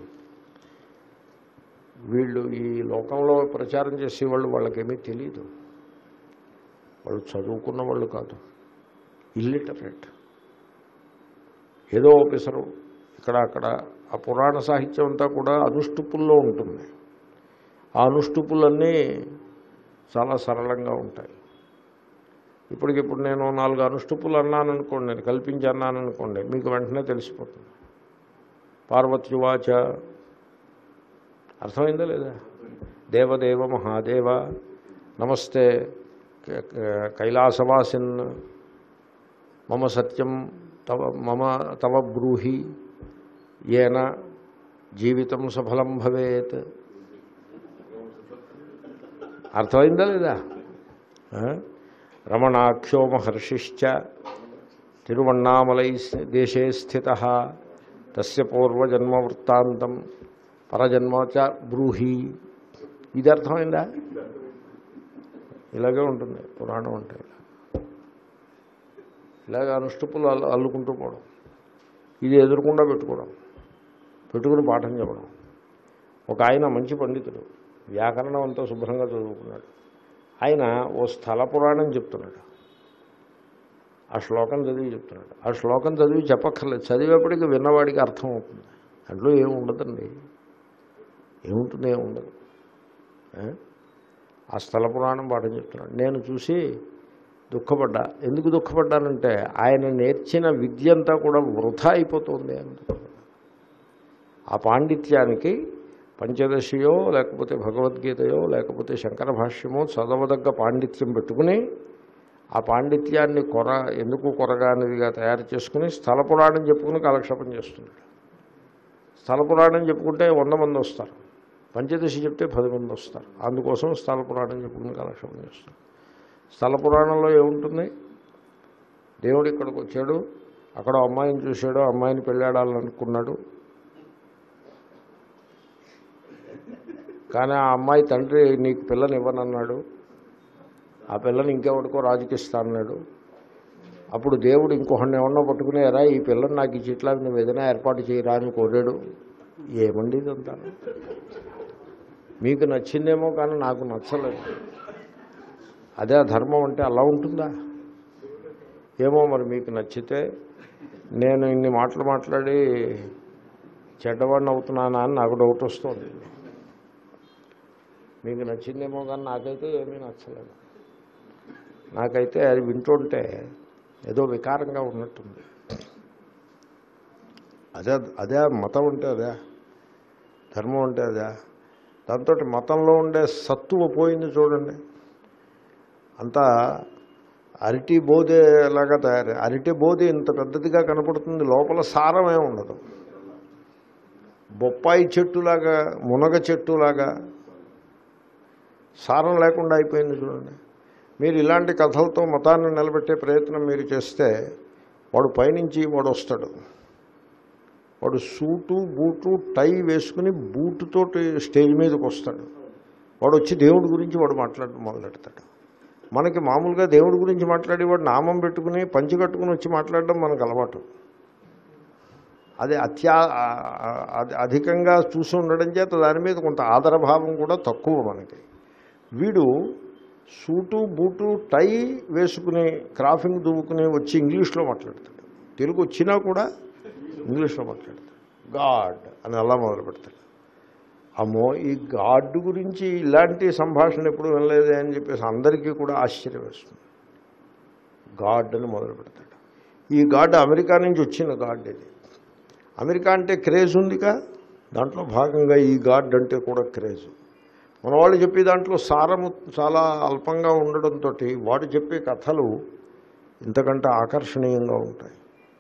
వీళ్ళు ఈ లోకంలో ప్రచారం చేసేవాళ్ళు వాళ్ళకేమీ తెలియదు వాళ్ళు చదువుకున్న వాళ్ళు కాదు ఇల్లిటరేట్ ఏదో ఆఫీసరు ఇక్కడ అక్కడ ఆ పురాణ సాహిత్యం అంతా కూడా అనుష్టుపుల్లో ఉంటుంది ఆ అనుష్టుపులన్నీ చాలా సరళంగా ఉంటాయి ఇప్పటికిప్పుడు నేను నాలుగు అనుష్టుపులు అన్నాను అనుకోండి నేను కల్పించి అన్నాను అనుకోండి మీకు వెంటనే తెలిసిపోతుంది పార్వత్యువాచ అర్థమైందా లేదా దేవదేవ మహాదేవ నమస్తే క- క- కైలాసవాసిన్ మమ సత్యం తవ మమ తవ బ్రూహి ఏన జీవితం సఫలం భవేత్ అర్థమైందా లేదా ఆ? రమణాఖ్యో మహర్షిశ్చ తిరువణ్ణామలై దేశే స్థిత తస్య పూర్వజన్మ వృత్తాంతం పరజన్మ చ బ్రూహి ఇది అర్థమైందా ఇలాగే ఉంటుంది పురాణం అంటే ఇలా. ఇలాగ అనుష్టుపులు అల్లు అల్లుకుంటూ పోవడం ఇది ఎదురకుండా పెట్టుకోవడం పెట్టుకుని పాఠం చెప్పడం ఒక ఆయన మంచి పండితుడు వ్యాకరణం అంతా శుభ్రంగా చదువుకున్నాడు ఆయన ఓ స్థల పురాణం చెప్తున్నాడు ఆ శ్లోకం చదివి చెప్తున్నాడు ఆ శ్లోకం చదివి చెప్పక్కర్లేదు చదివేప్పటికి విన్నవాడికి అర్థం అవుతుంది దాంట్లో ఏమి ఉండదండి ఏముంటుంది ఏమి ఉండదు ఏ? ఆ స్థల పురాణం పాఠం చెప్తున్నాడు నేను చూసి దుఃఖపడ్డా ఎందుకు దుఃఖపడ్డానంటే ఆయన నేర్చిన విద్య అంతా కూడా వృధా అయిపోతుంది అని దుఃఖపడ్డా. ఆ పాండిత్యానికి పంచదశియో లేకపోతే భగవద్గీతయో లేకపోతే శంకర భాష్యమో చదవదగ్గ పాండిత్యం పెట్టుకుని ఆ పాండిత్యాన్ని కొర ఎందుకు కొరగానిదిగా తయారు చేసుకుని స్థల పురాణం చెప్పుకుని కాలక్షేపం చేస్తున్నాడు స్థల పురాణం చెప్పుకుంటే వంద మంది వస్తారు పంచదశి చెప్తే పది మంది వస్తారు అందుకోసం స్థల పురాణం చెప్పుకుని కాలక్షేపం చేస్తారు స్థల పురాణంలో ఏముంటుంది దేవుడు ఇక్కడికి వచ్చాడు అక్కడ అమ్మాయిని చూశాడు అమ్మాయిని పెళ్ళాడాలనుకున్నాడు కానీ ఆ అమ్మాయి తండ్రి నీకు పిల్లని ఇవ్వనన్నాడు ఆ పిల్లని ఇంకెవడికో రాజుకిస్తా అన్నాడు అప్పుడు దేవుడు ఇంకొకడిని ఎవరినో పట్టుకునేరా ఈ పిల్లని నాకు ఇచ్చి ఇట్లా నువ్వు ఏదైనా ఏర్పాటు చేయరా అని కోరాడు ఏమండి ఇదంతా మీకు నచ్చిందేమో కానీ నాకు నచ్చలేదు అదే ధర్మం అంటే అలా ఉంటుందా ఏమో మరి మీకు నచ్చితే నేను ఇన్ని మాటలు మాట్లాడి చెడ్డవాడిని అవుతున్నానా అని నాకు డౌట్ వస్తుంది మీకు నచ్చిందేమో కానీ నాకైతే ఏమీ నచ్చలేదు నాకైతే అది వింటుంటే ఏదో వికారంగా ఉన్నట్టుంది అదే అదే మతం అంటే అదే ధర్మం అంటే అదే దాంతో మతంలో ఉండే సత్తువ పోయింది చూడండి అంతా అరటి బోధే లాగా తయారు అరటి బోధి ఇంత పెద్దదిగా కనపడుతుంది లోపల సారమే ఉండదు బొప్పాయి చెట్టులాగా మునగ చెట్టులాగా సారం లేకుండా అయిపోయింది చూడండి మీరు ఇలాంటి కథలతో మతాన్ని నిలబెట్టే ప్రయత్నం మీరు చేస్తే వాడు పైనుంచి వాడు వస్తాడు వాడు సూటు బూటు టై వేసుకుని బూటుతోటి స్టేజ్ మీదకి వస్తాడు వాడు వచ్చి దేవుడి గురించి వాడు మాట్లాడడం మొదలెడతాడు మనకి మామూలుగా దేవుడి గురించి మాట్లాడి వాడు నామం పెట్టుకుని పంచి కట్టుకుని వచ్చి మాట్లాడడం మనకు అలవాటు అది అత్యా అది అధికంగా చూసి ఉండడం చేత దాని మీద కొంత ఆదరభావం కూడా తక్కువ మనకి వీడు సూటు బూటు టై వేసుకుని క్రాఫింగ్ దువ్వుకుని వచ్చి ఇంగ్లీష్లో మాట్లాడతాడు తెలుగు వచ్చినా కూడా ఇంగ్లీష్లో మాట్లాడతాడు గాడ్ అని అలా మొదలు పెడతాడు అమ్మో ఈ గాడ్ గురించి ఇలాంటి సంభాషణ ఎప్పుడు వినలేదే అని చెప్పేసి అందరికీ కూడా ఆశ్చర్యం వేస్తుంది గాడ్ అని మొదలు పెడతాడు ఈ గాడ్ అమెరికా నుంచి వచ్చిన గాడ్ ఇది అమెరికా అంటే క్రేజ్ ఉందిగా దాంట్లో భాగంగా ఈ గాడ్ అంటే కూడా క్రేజ్ మన వాళ్ళు చెప్పే దాంట్లో సారము చాలా అల్పంగా ఉండడంతో వాడు చెప్పే కథలు ఇంతకంటే ఆకర్షణీయంగా ఉంటాయి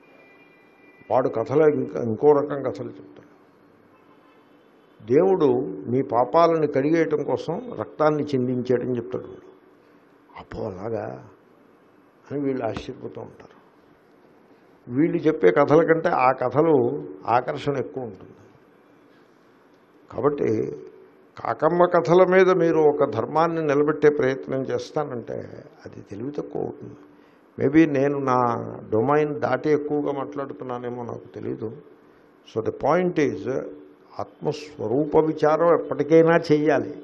వాడు కథలు ఇంకా ఇంకో రకం కథలు చెప్తాడు దేవుడు నీ పాపాలను కడిగేయటం కోసం రక్తాన్ని చిందించేయటం చెప్తాడు వాడు అప్పో అలాగా అని వీళ్ళు ఆశ్చర్యపోతూ ఉంటారు వీళ్ళు చెప్పే కథల కంటే ఆ కథలు ఆకర్షణ ఎక్కువ ఉంటుంది కాబట్టి కాకమ్మ కథల మీద మీరు ఒక ధర్మాన్ని నిలబెట్టే ప్రయత్నం చేస్తానంటే అది తెలివి తక్కువ అవుతుంది మేబీ నేను నా డొమైన్ దాటి ఎక్కువగా మాట్లాడుతున్నానేమో నాకు తెలీదు సో ద పాయింట్ ఈజ్ ఆత్మస్వరూప విచారం ఎప్పటికైనా చెయ్యాలి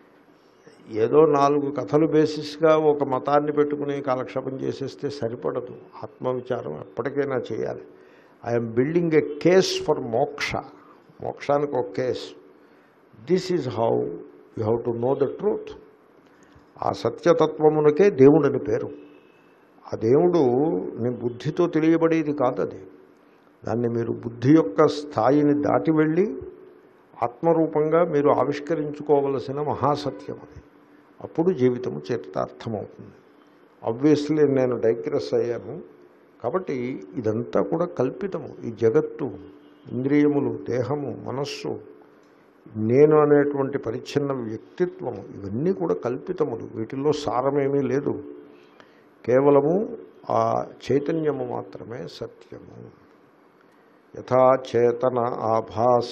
ఏదో నాలుగు కథలు బేసిస్గా ఒక మతాన్ని పెట్టుకుని కాలక్షేపం చేసేస్తే సరిపడదు ఆత్మవిచారం ఎప్పటికైనా చేయాలి I'm building a case for moksha మోక్షానికి ఒక case this is how you have to know the truth ఆ సత్యతత్వమునకే దేవుడని పేరు ఆ దేవుడు నీ బుద్ధితో తెలియబడేది కాదు అది దాన్ని మీరు బుద్ధి యొక్క స్థాయిని దాటి వెళ్ళి ఆత్మరూపంగా మీరు ఆవిష్కరించుకోవలసిన మహాసత్యం అది అప్పుడు జీవితము చరితార్థమవుతుంది ఆబ్వియస్లీ నేను డైగ్రెస్ అయ్యాను కాబట్టి ఇదంతా కూడా కల్పితము ఈ జగత్తు ఇంద్రియములు దేహము మనస్సు నేను అనేటువంటి పరిచ్ఛిన్న వ్యక్తిత్వము ఇవన్నీ కూడా కల్పితములు వీటిల్లో సారమేమీ లేదు కేవలము ఆ చైతన్యము మాత్రమే సత్యము యథా చేతన ఆభాస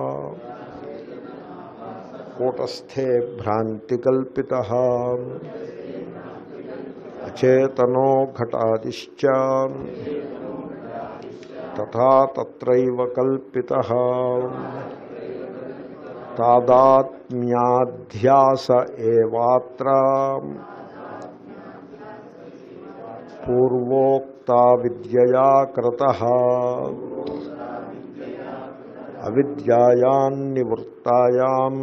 కూటస్థే భ్రాంతికల్పిత అచేతనో ఘటాదిశ్చ తథా తత్రైవ కల్పిత తాదాత్మ్యాధ్యాస ఏవాత్ర పూర్వోక్త విద్యయా కృత అవిద్యాయాన్నివృత్తాయాం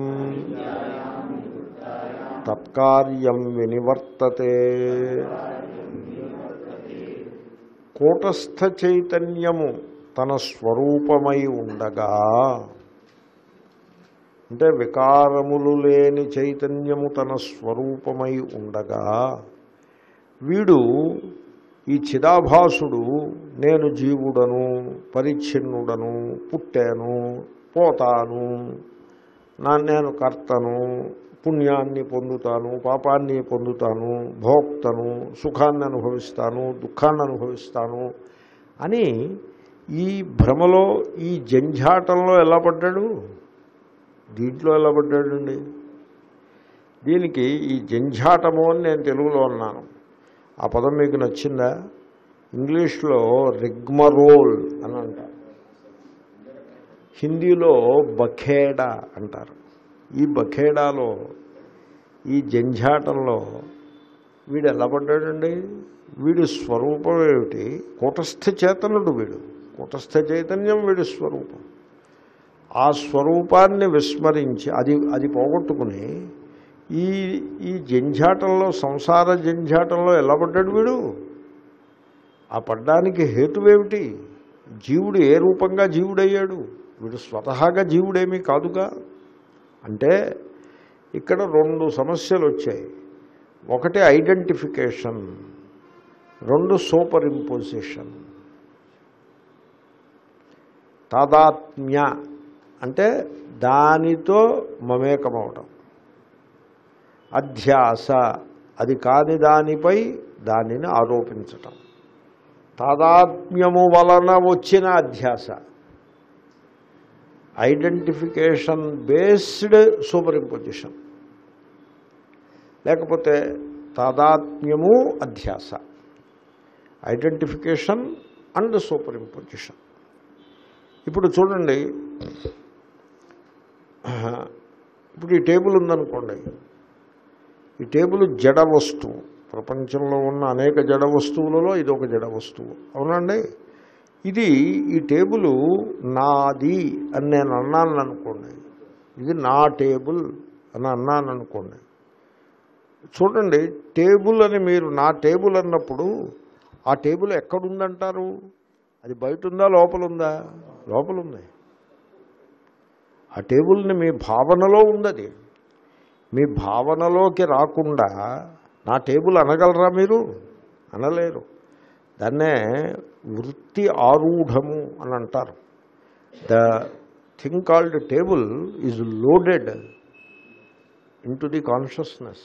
తత్కార్యం వినివర్తతే కూటస్థ చైతన్యము తన స్వరూపమై ఉండగా అంటే వికారములు లేని చైతన్యము తన స్వరూపమై ఉండగా వీడు ఈ చిదాభాసుడు నేను జీవుడను పరిచ్ఛిన్నుడను పుట్టాను పోతాను నా నేను కర్తను పుణ్యాన్ని పొందుతాను పాపాన్ని పొందుతాను భోక్తను సుఖాన్ని అనుభవిస్తాను దుఃఖాన్ని అనుభవిస్తాను అని ఈ భ్రమలో ఈ జంఝాటంలో ఎలా పడ్డాడు దీంట్లో ఎలా పడ్డాడండి దీనికి ఈ జంఝాటము అని నేను తెలుగులో అన్నాను ఆ పదం మీకు నచ్చిందా ఇంగ్లీష్లో రిగ్మరోల్ అని అంటారు హిందీలో బఖేడా అంటారు ఈ బఖేడాలో ఈ జంఝాటంలో వీడు ఎలా పడ్డాడండి వీడి స్వరూపం ఏమిటి కూటస్థ చేతనుడు వీడు కూటస్థ చైతన్యం వీడి స్వరూపం ఆ స్వరూపాన్ని విస్మరించి అది అది పోగొట్టుకుని ఈ ఈ జంఝాటంలో సంసార జంఝాటంలో ఎలా పడ్డాడు వీడు ఆ పడ్డానికి హేతువేమిటి జీవుడు ఏ రూపంగా జీవుడయ్యాడు వీడు స్వతహాగా జీవుడేమీ కాదుగా అంటే ఇక్కడ రెండు సమస్యలు వచ్చాయి ఒకటి ఐడెంటిఫికేషన్ రెండు సూపర్ ఇంపోజిషన్ తాదాత్మ్య అంటే దానితో మమేకమవటం అధ్యాస అది కాని దానిపై దానిని ఆరోపించటం తాదాత్మ్యము వలన వచ్చిన అధ్యాస ఐడెంటిఫికేషన్ బేస్డ్ సూపర్ ఇంపోజిషన్ లేకపోతే తాదాత్మ్యము అధ్యాస ఐడెంటిఫికేషన్ అండ్ సూపర్ ఇంపోజిషన్ ఇప్పుడు చూడండి ఇప్పుడు ఈ టేబుల్ ఉందనుకోండి ఈ టేబుల్ జడ వస్తువు ప్రపంచంలో ఉన్న అనేక జడ వస్తువులలో ఇది ఒక జడ వస్తువు అవునండి ఇది ఈ టేబుల్ నాది అని నేను అన్నాను అనుకోండి ఇది నా టేబుల్ అని అన్నాను అనుకోండి చూడండి టేబుల్ అని మీరు నా టేబుల్ అన్నప్పుడు ఆ టేబుల్ ఎక్కడుందంటారు అది బయట ఉందా లోపల ఉందా లోపల ఉంది ఆ టేబుల్ని మీ భావనలో ఉంది మీ భావనలోకి రాకుండా నా టేబుల్ అనగలరా మీరు అనలేరు దాన్నే వృత్తి ఆరూఢము అని అంటారు the thing called table is loaded into the consciousness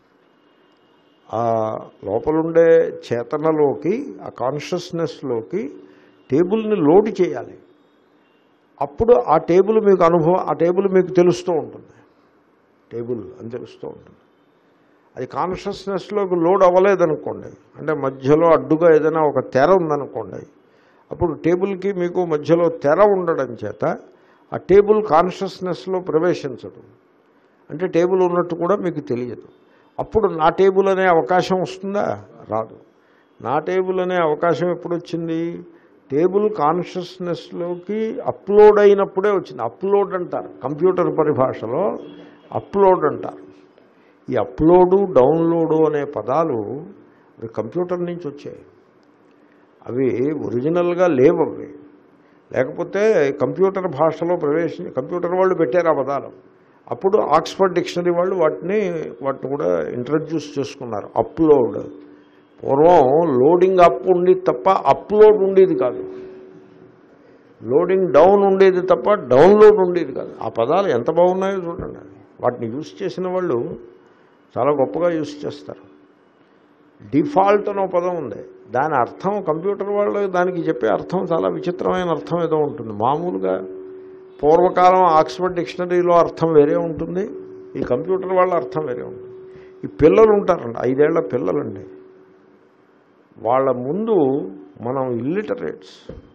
ఆ లోపలుండే చేతనలోకి ఆ కాన్షియస్నెస్లోకి టేబుల్ని లోడ్ చేయాలి అప్పుడు ఆ టేబుల్ మీకు అనుభవం ఆ టేబుల్ మీకు తెలుస్తూ ఉంటుంది టేబుల్ అని తెలుస్తూ ఉంటుంది అది కాన్షియస్నెస్లోకి లోడ్ అవ్వలేదనుకోండి అంటే మధ్యలో అడ్డుగా ఏదైనా ఒక తెర ఉందనుకోండి అప్పుడు టేబుల్కి మీకు మధ్యలో తెర ఉండడం చేత ఆ టేబుల్ కాన్షియస్నెస్లో ప్రవేశించదు అంటే టేబుల్ ఉన్నట్టు కూడా మీకు తెలియదు అప్పుడు నా టేబుల్ అనే అవకాశం వస్తుందా రాదు నా టేబుల్ అనే అవకాశం ఎప్పుడు వచ్చింది టేబుల్ కాన్షియస్నెస్లోకి అప్లోడ్ అయినప్పుడే వచ్చింది అప్లోడ్ అంటారు కంప్యూటర్ పరిభాషలో అప్లోడ్ అంటారు ఈ అప్లోడు డౌన్లోడు అనే పదాలు అవి కంప్యూటర్ నుంచి వచ్చాయి అవి ఒరిజినల్గా లేవు అవి లేకపోతే కంప్యూటర్ భాషలో ప్రవేశి కంప్యూటర్ వాళ్ళు పెట్టారు ఆ పదాలు అప్పుడు ఆక్స్ఫర్డ్ డిక్షనరీ వాళ్ళు వాటిని వాటిని కూడా ఇంట్రడ్యూస్ చేసుకున్నారు అప్లోడ్ పూర్వం లోడింగ్ అప్ ఉండేది తప్ప అప్లోడ్ ఉండేది కాదు లోడింగ్ డౌన్ ఉండేది తప్ప డౌన్లోడ్ ఉండేది కాదు ఆ పదాలు ఎంత బాగున్నాయో చూడండి వాటిని యూస్ చేసిన వాళ్ళు చాలా గొప్పగా యూస్ చేస్తారు డిఫాల్ట్ అనే పదం ఉంది దాని అర్థం కంప్యూటర్ వాళ్ళు దానికి చెప్పే అర్థం చాలా విచిత్రమైన అర్థం ఏదో ఉంటుంది మామూలుగా పూర్వకాలం ఆక్స్ఫర్డ్ డిక్షనరీలో అర్థం వేరే ఉంటుంది ఈ కంప్యూటర్ వాళ్ళ అర్థం వేరే ఉంటుంది ఈ పిల్లలు ఉంటారండి ఐదేళ్ల పిల్లలండి వాళ్ళ ముందు మనం ఇల్లిటరేట్స్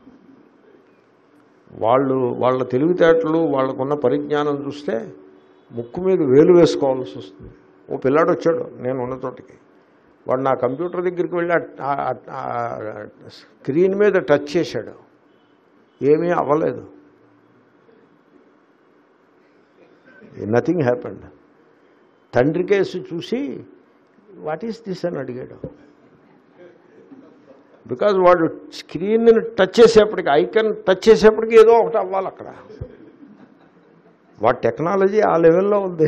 వాళ్ళు వాళ్ళ తెలివితేటలు వాళ్ళకున్న పరిజ్ఞానం చూస్తే ముక్కు మీద వేలు వేసుకోవాల్సి వస్తుంది ఓ పిల్లాడు వచ్చాడు నేను ఉన్న చోటికి వాడు నా కంప్యూటర్ దగ్గరికి వెళ్ళి ఆ- ఆ- ఆ స్క్రీన్ మీద టచ్ చేశాడు ఏమీ అవ్వలేదు నథింగ్ హ్యాపెండ్ తండ్రి కేసు చూసి వాట్ ఈస్ దిస్ అని అడిగాడు బికాజ్ వాడు స్క్రీన్ని టచ్ చేసేప్పటికి ఐకన్ టచ్ చేసేప్పటికి ఏదో ఒకటి అవ్వాలి అక్కడ వాడి టెక్నాలజీ ఆ లెవెల్లో ఉంది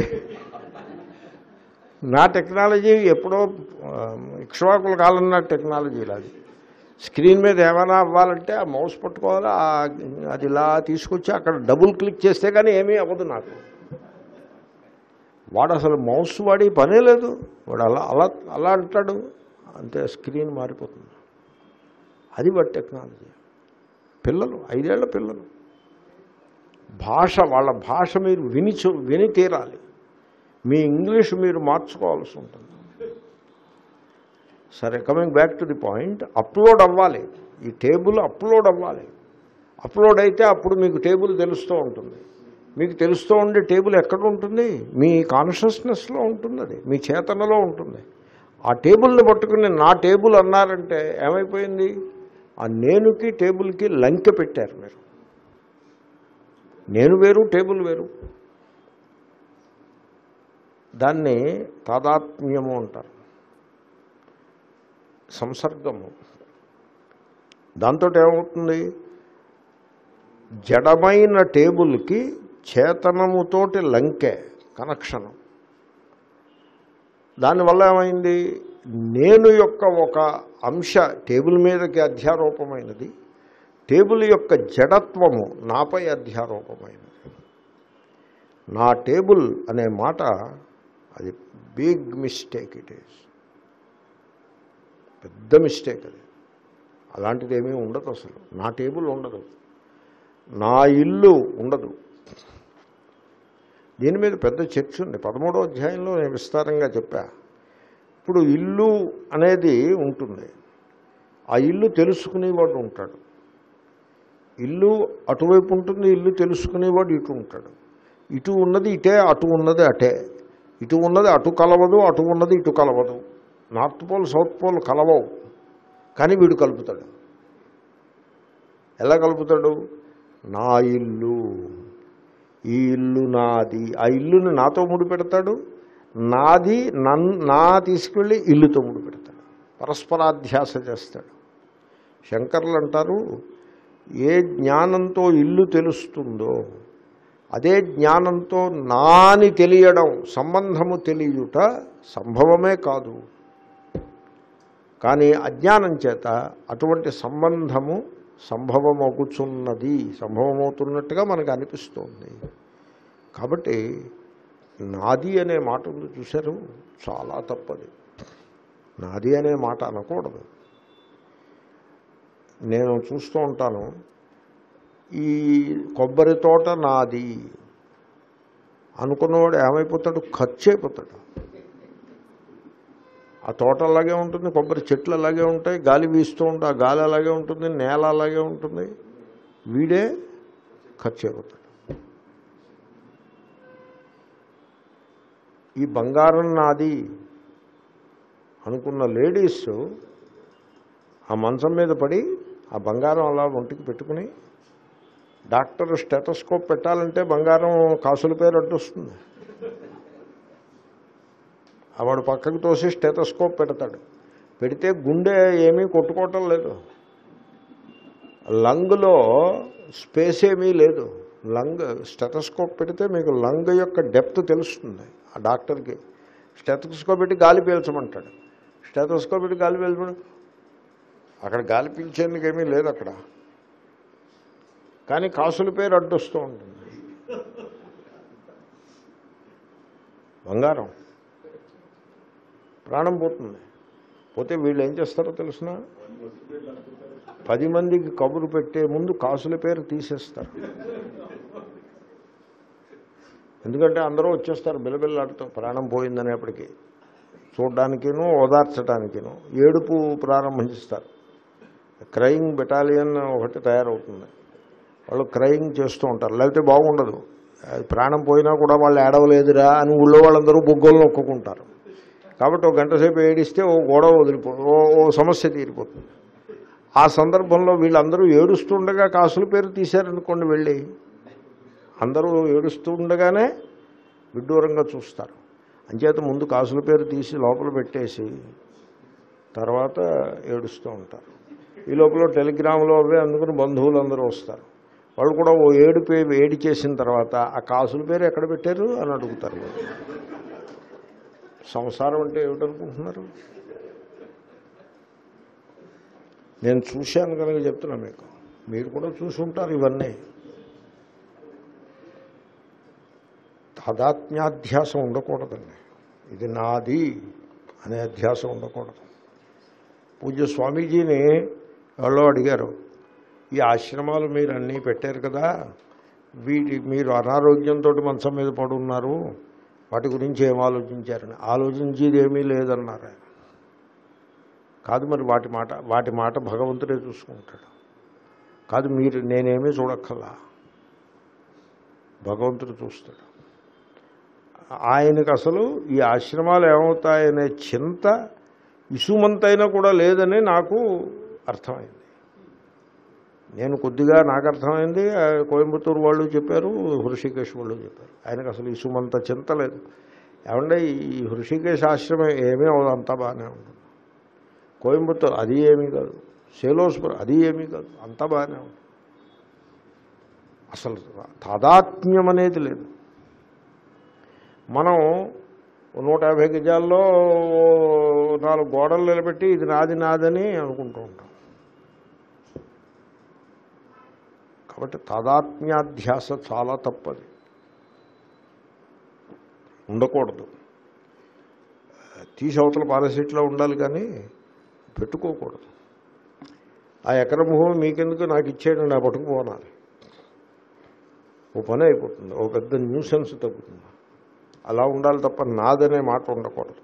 నా టెక్నాలజీ ఎప్పుడో ఆ, ఇక్ష్వాకుల కాలం నాటి టెక్నాలజీ అది స్క్రీన్ మీద ఏమైనా అవ్వాలంటే ఆ మౌస్ పట్టుకోవాలి ఆ- అది ఇలా తీసుకొచ్చి అక్కడ డబుల్ క్లిక్ చేస్తే కానీ ఏమీ అవ్వదు నాకు వాడు అసలు మౌస్ వాడి పనే లేదు వాడు అలా అలా అలా అంటాడు అంతే స్క్రీన్ మారిపోతుంది అది వాడి టెక్నాలజీ పిల్లలు ఐదేళ్ల పిల్లలు భాష వాళ్ళ భాష మీరు విని చూ- విని తీరాలి మీ ఇంగ్లీష్ మీరు మార్చుకోవాల్సి ఉంటుంది సరే coming back to the point upload అవ్వాలి ఈ టేబుల్ అప్లోడ్ అవ్వాలి అప్లోడ్ అయితే అప్పుడు మీకు టేబుల్ తెలుస్తూ ఉంటుంది మీకు తెలుస్తూ ఉండే టేబుల్ ఎక్కడ ఉంటుంది మీ కాన్షియస్నెస్లో ఉంటుంది అది మీ చేతనలో ఉంటుంది ఆ టేబుల్ని పట్టుకుని నా టేబుల్ అన్నారంటే ఏమైపోయింది ఆ నేనుకి టేబుల్కి లంకె పెట్టారు మీరు నేను వేరు టేబుల్ వేరు దాన్ని తాదాత్మ్యము అంటారు సంసర్గము దాంతో ఏమవుతుంది జడమైన టేబుల్కి చేతనముతోటి లంకె కనెక్షను దానివల్ల ఏమైంది నేను యొక్క ఒక అంశ టేబుల్ మీదకి అధ్యారోపమైనది టేబుల్ యొక్క జడత్వము నాపై అధ్యారోపమైనది నా టేబుల్ అనే మాట అది బిగ్ మిస్టేక్ ఇట్ ఈస్ పెద్ద మిస్టేక్ అది అలాంటిది ఏమీ ఉండదు అసలు నా టేబుల్ ఉండదు నా ఇల్లు ఉండదు దీని మీద పెద్ద చర్చ ఉంది పదమూడో అధ్యాయంలో నేను విస్తారంగా చెప్పా ఇప్పుడు ఇల్లు అనేది ఉంటుంది ఆ ఇల్లు తెలుసుకునేవాడు ఉంటాడు ఇల్లు అటువైపు ఉంటుంది ఇల్లు తెలుసుకునేవాడు ఇటు ఉంటాడు ఇటు ఉన్నది ఇటే అటు ఉన్నది అటే ఇటు ఉన్నది అటు కలవదు అటు ఉన్నది ఇటు కలవదు నార్త్ పోల్ సౌత్ పోల్ కలవవు కానీ వీడు కలుపుతాడు ఎలా కలుపుతాడు నా ఇల్లు ఈ ఇల్లు నాది ఆ ఇల్లుని నాతో ముడిపెడతాడు నాది నన్ నా తీసుకెళ్ళి ఇల్లుతో ముడిపెడతాడు పరస్పరాధ్యాస చేస్తాడు శంకర్లు అంటారు ఏ జ్ఞానంతో ఇల్లు తెలుస్తుందో అదే జ్ఞానంతో నాని తెలియడం సంబంధము తెలియుట సంభవమే కాదు కానీ అజ్ఞానం చేత అటువంటి సంబంధము సంభవమవుతున్నది సంభవమవుతున్నట్టుగా మనకు అనిపిస్తోంది కాబట్టి నాది అనే మాట ఉంది చూశారు చాలా తప్పది నాది అనే మాట అనకూడదు నేను చూస్తూ ఉంటాను ఈ కొబ్బరి తోట నాది అనుకున్నవాడు ఏమైపోతాడు ఖర్చు అయిపోతాడు ఆ తోట అలాగే ఉంటుంది కొబ్బరి చెట్లు అలాగే ఉంటాయి గాలి వీస్తూ ఉంటే ఆ గాలి అలాగే ఉంటుంది నేల అలాగే ఉంటుంది వీడే ఖర్చు అయిపోతాడు ఈ బంగారం నాది అనుకున్న లేడీస్ ఆ మంచం మీద పడి ఆ బంగారం అలా ఒంటికి పెట్టుకుని డాక్టర్ స్టెటోస్కోప్ పెట్టాలంటే బంగారం కాసుల పేరు అడ్డొస్తుంది ఆ వాడు పక్కకు తోసి స్టెటోస్కోప్ పెడతాడు పెడితే గుండె ఏమీ కొట్టుకోవటం లేదు లంగ్లో స్పేస్ ఏమీ లేదు లంగ్ స్టెటోస్కోప్ పెడితే మీకు లంగ్ యొక్క డెప్త్ తెలుస్తుంది ఆ డాక్టర్కి స్టెటోస్కోప్ పెట్టి గాలి పీల్చమంటాడు స్టెటోస్కోప్ పెట్టి గాలి పీల్చమని అక్కడ గాలి పీల్చేందుకు ఏమీ లేదు అక్కడ కానీ కాసుల పేరు అడ్డొస్తూ ఉంటుంది బంగారం ప్రాణం పోతుంది పోతే వీళ్ళు ఏం చేస్తారో తెలిసిన పది మందికి కబురు పెట్టే ముందు కాసుల పేరు తీసేస్తారు ఎందుకంటే అందరూ వచ్చేస్తారు బిలబిల్లాడుతూ ప్రాణం పోయిందనేప్పటికీ చూడ్డానికిను ఓదార్చడానికిను ఏడుపు ప్రారంభిస్తారు క్రయింగ్ బెటాలియన్ ఒకటి తయారవుతుంది వాళ్ళు క్రయింగ్ చేస్తూ ఉంటారు లేకపోతే బాగుండదు అది ప్రాణం పోయినా కూడా వాళ్ళు ఏడవలేదురా అని ఊళ్ళో వాళ్ళందరూ బొగ్గలు నొక్కుంటారు కాబట్టి ఒక గంట సేపు ఏడిస్తే ఓ గొడవ వదిలిపో ఓ ఓ సమస్య తీరిపోతుంది ఆ సందర్భంలో వీళ్ళందరూ ఏడుస్తుండగా కాసుల పేరు తీశారనుకోండి వెళ్ళి అందరూ ఏడుస్తూ ఉండగానే విడ్డూరంగా చూస్తారు అంచేత ముందు కాసుల పేరు తీసి లోపల పెట్టేసి తర్వాత ఏడుస్తూ ఉంటారు ఈ లోపల టెలిగ్రామ్లో అవే అందుకుని బంధువులు అందరూ వస్తారు వాళ్ళు కూడా ఓ ఏడు పే ఏడి చేసిన తర్వాత ఆ కాసుల పేరు ఎక్కడ పెట్టారు అని అడుగుతారు సంసారం అంటే ఏమిటనుకుంటున్నారు నేను చూశాను కనుక చెప్తున్నా మీకు మీరు కూడా చూసి ఉంటారు ఇవన్నీ తాదాత్మ్యాధ్యాసం ఉండకూడదండి ఇది నాది అనే అధ్యాసం ఉండకూడదు పూజ్య స్వామీజీని ఎవరో అడిగారు ఈ ఆశ్రమాలు మీరు అన్నీ పెట్టారు కదా వీటి మీరు అనారోగ్యంతో మంచం మీద పడున్నారు వాటి గురించి ఏం ఆలోచించారని ఆలోచించేది ఏమీ లేదన్నారు ఆయన కాదు మరి వాటి మాట వాటి మాట భగవంతుడే చూసుకుంటాడు కాదు మీరు నేనేమీ చూడక్కల్లా భగవంతుడు చూస్తాడు ఆయనకు అసలు ఈ ఆశ్రమాలు ఏమవుతాయనే చింత ఇసుమంతైనా కూడా లేదని నాకు అర్థమైంది నేను కొద్దిగా నాకు అర్థమైంది ఆ కోయంబత్తూరు వాళ్ళు చెప్పారు హృషికేశ్ వాళ్ళు చెప్పారు ఆయనకు అసలు ఇసుమంత చింత లేదు ఏమంటే ఈ హృషికేశ్ ఆశ్రమం ఏమీ అవదు అంతా బాగానే ఉంటుంది కోయంబత్తూరు అది ఏమీ కాదు సేలోస్పురం అది ఏమీ కాదు అంతా బాగానే ఉంటుంది అసలు తాదాత్మ్యం అనేది లేదు మనం నూట యాభై గజాల్లో నాలుగు గోడలు నిలబెట్టి ఇది నాది నాదని అనుకుంటూ ఉంటాం కాబట్టి తాదాత్మ్యాధ్యాస చాలా తప్పది ఉండకూడదు తీసి అవతల పాలసీట్లో ఉండాలి కానీ పెట్టుకోకూడదు ఆ ఎకరం భూమి మీకెందుకు నాకు ఇచ్చేయండి నా పట్టుకుపోనాలి ఓ పని అయిపోతుంది ఓ పెద్ద న్యూసెన్స్ తగ్గుతుంది అలా ఉండాలి తప్ప నాదనే మాట ఉండకూడదు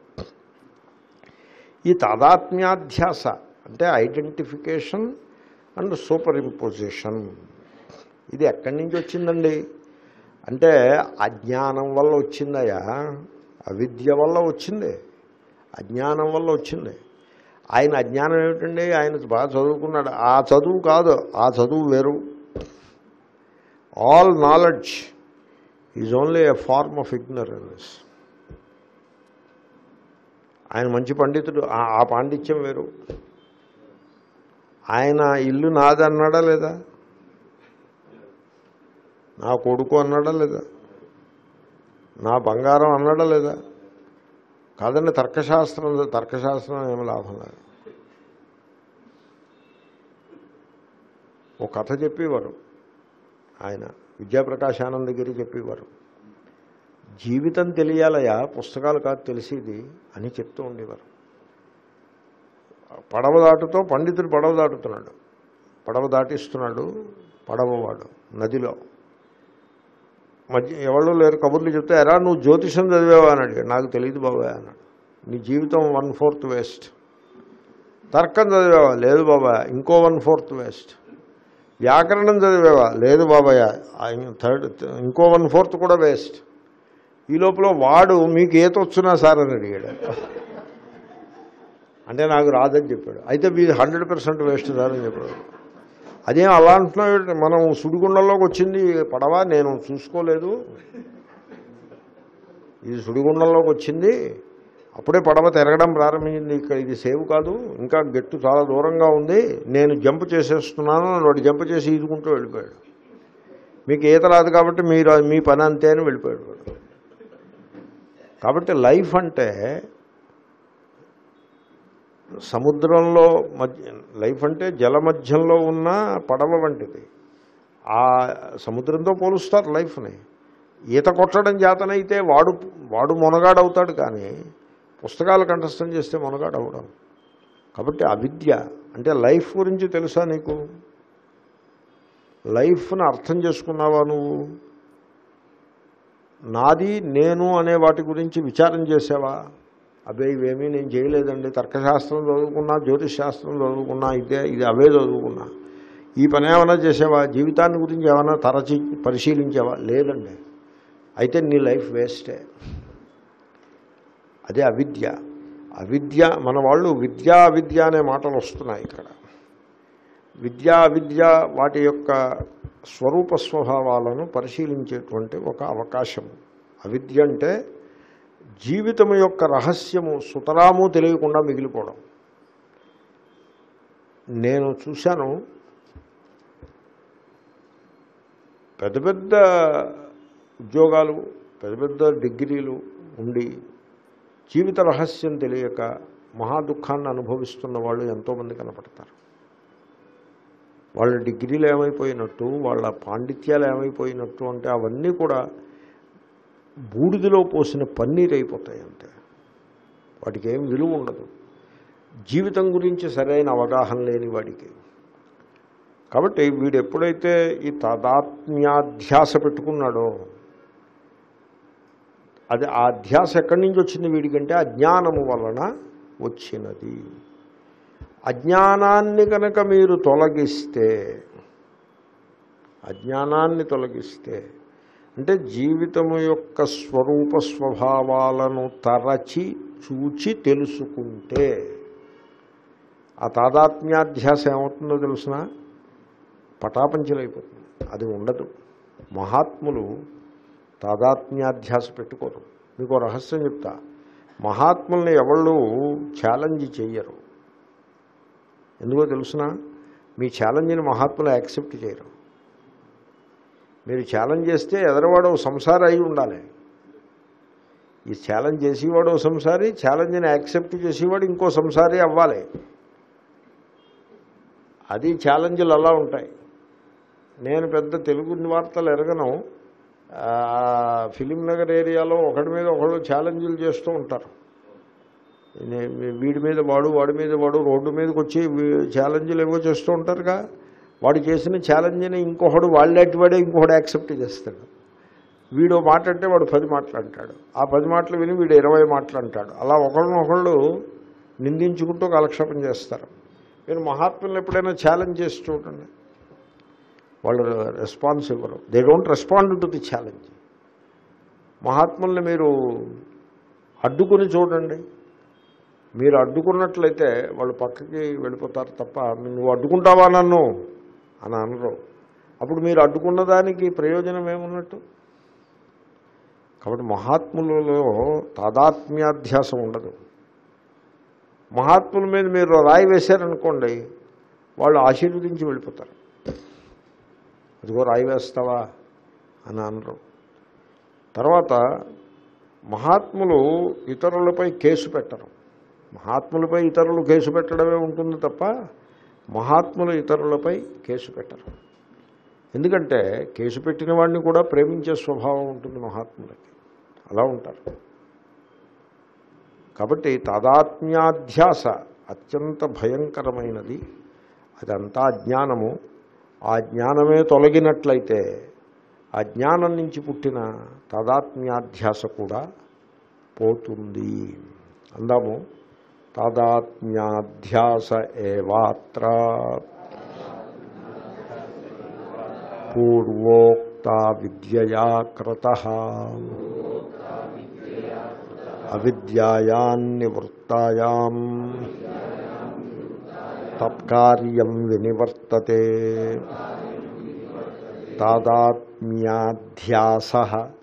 ఈ తాదాత్మ్యాధ్యాస అంటే ఐడెంటిఫికేషన్ అండ్ సూపర్ ఇంపోజిషన్ ఇది ఎక్కడి నుంచి వచ్చిందండి అంటే అజ్ఞానం వల్ల వచ్చిందయా అవిద్య వల్ల వచ్చింది అజ్ఞానం వల్ల వచ్చింది ఆయన అజ్ఞానం ఏమిటండి ఆయన బాగా చదువుకున్నాడు ఆ చదువు కాదు ఆ చదువు వేరు all knowledge is only a form of ignorance ఆయన మంచి పండితుడు ఆ- ఆ పాండిత్యం వేరు ఆయన ఇల్లు నాది అన్నాడా లేదా నా కొడుకు అన్నాడా లేదా నా బంగారం అన్నాడా లేదా కాదండి తర్కశాస్త్రం తర్కశాస్త్రం ఏమి లాభం లేదు ఒక కథ చెప్పేవారు ఆయన విద్యాప్రకాశానందగిరి చెప్పేవారు జీవితం తెలియాలయా పుస్తకాలు కాదు తెలిసేది అని చెప్తూ ఉండేవారు పడవ దాటుతో పండితుడు పడవ దాటుతున్నాడు పడవ దాటిస్తున్నాడు పడవవాడు నదిలో మధ్య ఎవరు లేరు కబుర్లు చెప్తే ఎరా నువ్వు జ్యోతిషం చదివావా అని అడిగాడు నాకు తెలియదు బాబాయ్ అన్నాడు నీ జీవితం వన్ ఫోర్త్ వేస్ట్ తర్కం చదివావా లేదు బాబాయ్ ఇంకో వన్ ఫోర్త్ వేస్ట్ వ్యాకరణం చదివావా లేదు బాబాయ్ థర్డ్ ఇంకో వన్ ఫోర్త్ కూడా వేస్ట్ ఈ లోపల వాడు మీకు ఏత వచ్చినా సార్ అని అడిగాడు అంటే నాకు రాదని చెప్పాడు అయితే మీరు హండ్రెడ్ పర్సెంట్ వేస్ట్ సార్ అని చెప్పాడు అదేం అలా అంటున్నావు మనం సుడిగుండంలోకి వచ్చింది పడవ నేను చూసుకోలేదు ఇది సుడిగుండంలోకి వచ్చింది అప్పుడే పడవ తిరగడం ప్రారంభించింది ఇక్కడ ఇది సేవ్ కాదు ఇంకా గట్టు చాలా దూరంగా ఉంది నేను జంప్ చేసేస్తున్నాను అని వాడు జంప్ చేసి ఈదుకుంటూ వెళ్ళిపోయాడు మీకు ఈత రాదు కాబట్టి మీరు మీ పని అంతే అని వెళ్ళిపోయాడు వాడు కాబట్టి లైఫ్ అంటే సముద్రంలో మధ్య లైఫ్ అంటే జల మధ్యంలో ఉన్న పడవ వంటిది ఆ సముద్రంతో పోలుస్తారు లైఫ్ని ఈత కొట్టడం చేతనైతే వాడు వాడు మొనగాడవుతాడు కానీ పుస్తకాలు కంఠస్థం చేస్తే మొనగాడవడం కాబట్టి అవిద్య అంటే లైఫ్ గురించి తెలుసా నీకు లైఫ్ను అర్థం చేసుకున్నావా నువ్వు నాది నేను అనే వాటి గురించి విచారం చేసావా అబే ఇవేమీ నేను చేయలేదండి తర్కశాస్త్రం చదువుకున్నా జ్యోతిష్ శాస్త్రం చదువుకున్నా ఇదే ఇది అవే చదువుకున్నా ఈ పని ఏమైనా చేసావా జీవితాన్ని గురించి ఏమైనా తరచి పరిశీలించావా లేదండి అయితే నీ లైఫ్ వేస్టే అదే అవిద్య అవిద్య మన వాళ్ళు విద్యా అవిద్య అనే మాటలు వస్తున్నాయి ఇక్కడ విద్యా అవిద్య వాటి యొక్క స్వరూప స్వభావాలను పరిశీలించేటువంటి ఒక అవకాశం అవిద్య అంటే జీవితం యొక్క రహస్యము సుతరాము తెలియకుండా మిగిలిపోవడం నేను చూశాను పెద్ద పెద్ద ఉద్యోగాలు పెద్ద పెద్ద డిగ్రీలు ఉండి జీవిత రహస్యం తెలియక మహా దుఃఖాన్ని అనుభవిస్తున్న వాళ్ళు ఎంతోమంది కనపడతారు వాళ్ళ డిగ్రీలు ఏమైపోయినట్టు వాళ్ళ పాండిత్యాలు ఏమైపోయినట్టు అంటే అవన్నీ కూడా బూడిదలో పోసిన పన్నీరు అయిపోతాయి అంతే వాటికి ఏం విలువ ఉండదు జీవితం గురించి సరైన అవగాహన లేని వాడికి కాబట్టి వీడు ఎప్పుడైతే ఈ తాదాత్మ్యాధ్యాస పెట్టుకున్నాడో అది ఆ అధ్యాస ఎక్కడి నుంచి వచ్చింది వీడికంటే అజ్ఞానము వలన వచ్చినది అజ్ఞానాన్ని కనుక మీరు తొలగిస్తే అజ్ఞానాన్ని తొలగిస్తే అంటే జీవితము యొక్క స్వరూప స్వభావాలను తరచి చూచి తెలుసుకుంటే ఆ తాదాత్మ్యాధ్యాస ఏమవుతుందో తెలుసిన పటాపంచలైపోతుంది అది ఉండదు మహాత్ములు తాదాత్మ్యాధ్యాస పెట్టుకోరు మీకు రహస్యం చెప్తా మహాత్ముల్ని ఎవళ్ళు ఛాలెంజ్ చెయ్యరు ఎందుకో తెలుసిన మీ ఛాలెంజ్ని మహాత్ములు యాక్సెప్ట్ చేయరు మీరు ఛాలెంజ్ చేస్తే ఎదరవాడు సంసారి అయి ఉండాలి ఈ ఛాలెంజ్ చేసేవాడు సంసారి ఛాలెంజ్ని యాక్సెప్ట్ చేసేవాడు ఇంకో సంసారి అవ్వాలి అది ఛాలెంజ్లు అలా ఉంటాయి నేను పెద్ద తెలుగు వార్తలు ఎరగను ఫిలిం నగర్ ఏరియాలో ఒకటి మీద ఒకళ్ళు ఛాలెంజ్లు చేస్తూ ఉంటారు నే- వీడి మీద వాడు వాడి మీద వాడు రోడ్డు మీదకి వచ్చి వీ- ఛాలెంజ్లు ఏవో చేస్తూ ఉంటారుగా వాడు చేసిన ఛాలెంజ్ని ఇంకొకడు వాళ్ళటి వాడే ఇంకొకడు యాక్సెప్ట్ చేస్తాడు వీడు ఓ మాట అంటే వాడు పది మాటలు అంటాడు ఆ పది మాటలు విని వీడు ఇరవై మాటలు అంటాడు అలా ఒకళ్ళనొకళ్ళు నిందించుకుంటూ కాలక్షేపం చేస్తారు మీరు మహాత్ములను ఎప్పుడైనా ఛాలెంజ్ చేసి చూడండి వాళ్ళు రెస్పాన్స్ ఇవ్వరు they don't respond to the challenge మహాత్ముల్ని మీరు అడ్డుకొని చూడండి మీరు అడ్డుకున్నట్లయితే వాళ్ళు పక్కకి వెళ్ళిపోతారు తప్ప నువ్వు అడ్డుకుంటావా నన్ను అని అనరు అప్పుడు మీరు అడ్డుకున్న దానికి ప్రయోజనం ఏమున్నట్టు కాబట్టి మహాత్ములలో తాదాత్మ్యాధ్యాసం ఉండదు మహాత్ముల మీద మీరు రాయి వేశారనుకోండి వాళ్ళు ఆశీర్వదించి వెళ్ళిపోతారు అదిగో రాయి వేస్తావా అని అనరు తర్వాత మహాత్ములు ఇతరులపై కేసు పెట్టరు మహాత్ములపై ఇతరులు కేసు పెట్టడమే ఉంటుంది తప్ప మహాత్ములు ఇతరులపై కేసు పెట్టరు ఎందుకంటే కేసు పెట్టిన వాడిని కూడా ప్రేమించే స్వభావం ఉంటుంది మహాత్ములకి అలా ఉంటారు కాబట్టి తాదాత్మ్యాధ్యాస అత్యంత భయంకరమైనది అదంతా అజ్ఞానము ఆ జ్ఞానమే తొలగినట్లయితే ఆ జ్ఞానం నుంచి పుట్టిన తాదాత్మ్యాధ్యాస కూడా పోతుంది అందాము తాదాత్మ్యాధ్యాస ఏవాత్ర పూర్వోక్త విద్యయా కృత అవిద్యాయాన్నివృత్తాయాం తత్కార్యం వినివర్తతే తాదాత్మ్యాధ్యాస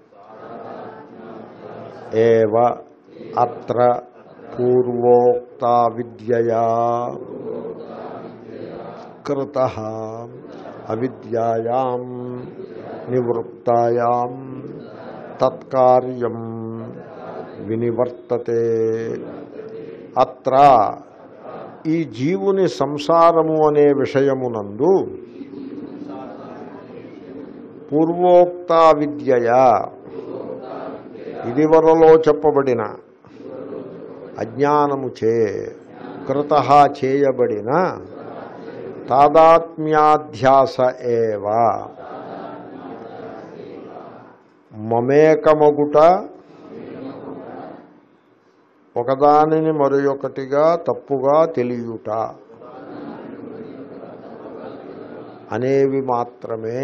ఏవ అత్ర పూర్వోక్తా విద్యయా కృత అవిద్యాయాం నివృత్తాయాం తత్కార్యం వినివర్తతే అత్ర ఈ జీవుని సంసారము అనే విషయమునందు పూర్వోక్త విద్యయా ఇదివరలో చెప్పబడిన అజ్ఞానముచే కృత చేయబడిన తాదాత్మ్యాధ్యాస ఏవా మమేకమగుట ఒకదానిని మరొకటిగా తప్పుగా తెలియుట అనేవి మాత్రమే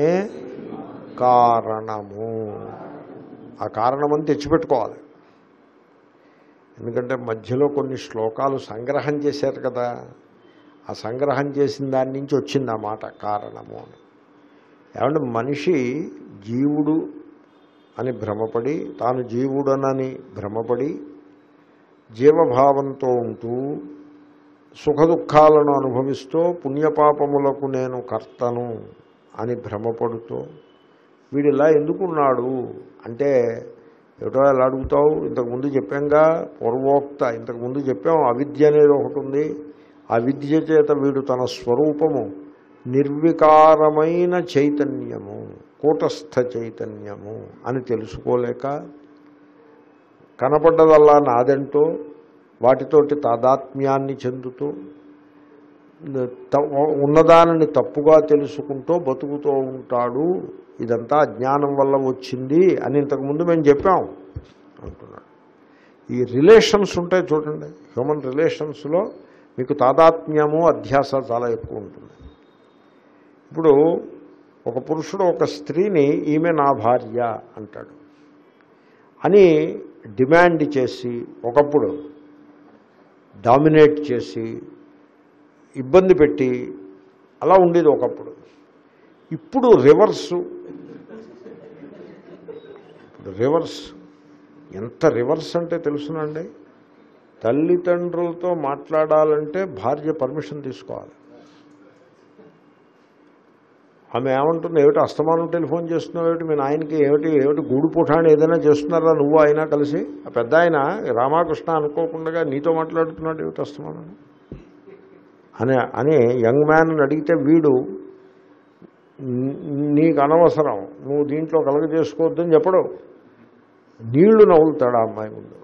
కారణము ఆ కారణమని తెచ్చిపెట్టుకోవాలి ఎందుకంటే మధ్యలో కొన్ని శ్లోకాలు సంగ్రహం చేశారు కదా ఆ సంగ్రహం చేసిన దాని నుంచి వచ్చింది ఆ మాట కారణము అని ఏమంటే మనిషి జీవుడు అని భ్రమపడి తాను జీవుడనని భ్రమపడి జీవభావంతో ఉంటూ సుఖదుఖాలను అనుభవిస్తూ పుణ్యపాపములకు నేను కర్తను అని భ్రమపడుతూ వీడు ఇలా ఎందుకున్నాడు అంటే ఏటో ఎలా అడుగుతావు ఇంతకుముందు చెప్పాంగా పూర్వోక్త ఇంతకుముందు చెప్పాం అవిద్య అనేది ఒకటి ఉంది ఆ విద్య చేత వీడు తన స్వరూపము నిర్వికారమైన చైతన్యము కూటస్థ చైతన్యము అని తెలుసుకోలేక కనపడ్డదల్లా నాదంటూ వాటితోటి తాదాత్మ్యాన్ని చెందుతూ త- ఉన్నదానిని తప్పుగా తెలుసుకుంటూ బతుకుతూ ఉంటాడు ఇదంతా అజ్ఞానం వల్ల వచ్చింది అని ఇంతకుముందు మేము చెప్పాం అంటున్నాడు ఈ రిలేషన్స్ ఉంటాయి చూడండి హ్యూమన్ రిలేషన్స్లో మీకు తాదాత్మ్యము అధ్యాస చాలా ఎక్కువ ఉంటుంది ఇప్పుడు ఒక పురుషుడు ఒక స్త్రీని ఈమె నా భార్య అంటాడు అని డిమాండ్ చేసి ఒకప్పుడు డామినేట్ చేసి ఇబ్బంది పెట్టి అలా ఉండేది ఒకప్పుడు ఇప్పుడు రివర్సు ఇప్పుడు రివర్స్ ఎంత రివర్స్ అంటే తెలుసునండి తల్లిదండ్రులతో మాట్లాడాలంటే భార్య పర్మిషన్ తీసుకోవాలి ఆమె ఏమంటుంది ఏమిటి అస్తమానం టెలిఫోన్ చేస్తున్నావు ఏమిటి మీ నాయనకి ఏమిటి ఏమిటి గూడు పుఠాన్ని ఏదైనా చేస్తున్నారా నువ్వు ఆయన కలిసి ఆ పెద్ద ఆయన రామకృష్ణ అనుకోకుండా నీతో మాట్లాడుతున్నాడు ఏమిటి అస్తమానం అని అని యంగ్ మ్యాన్ అడిగితే వీడు "నీ- నీకు అనవసరం నువ్వు దీంట్లో కలగ చేసుకోవద్దని చెప్పడు నీళ్లు నవ్వులుతాడు ఆ అమ్మాయి ముందు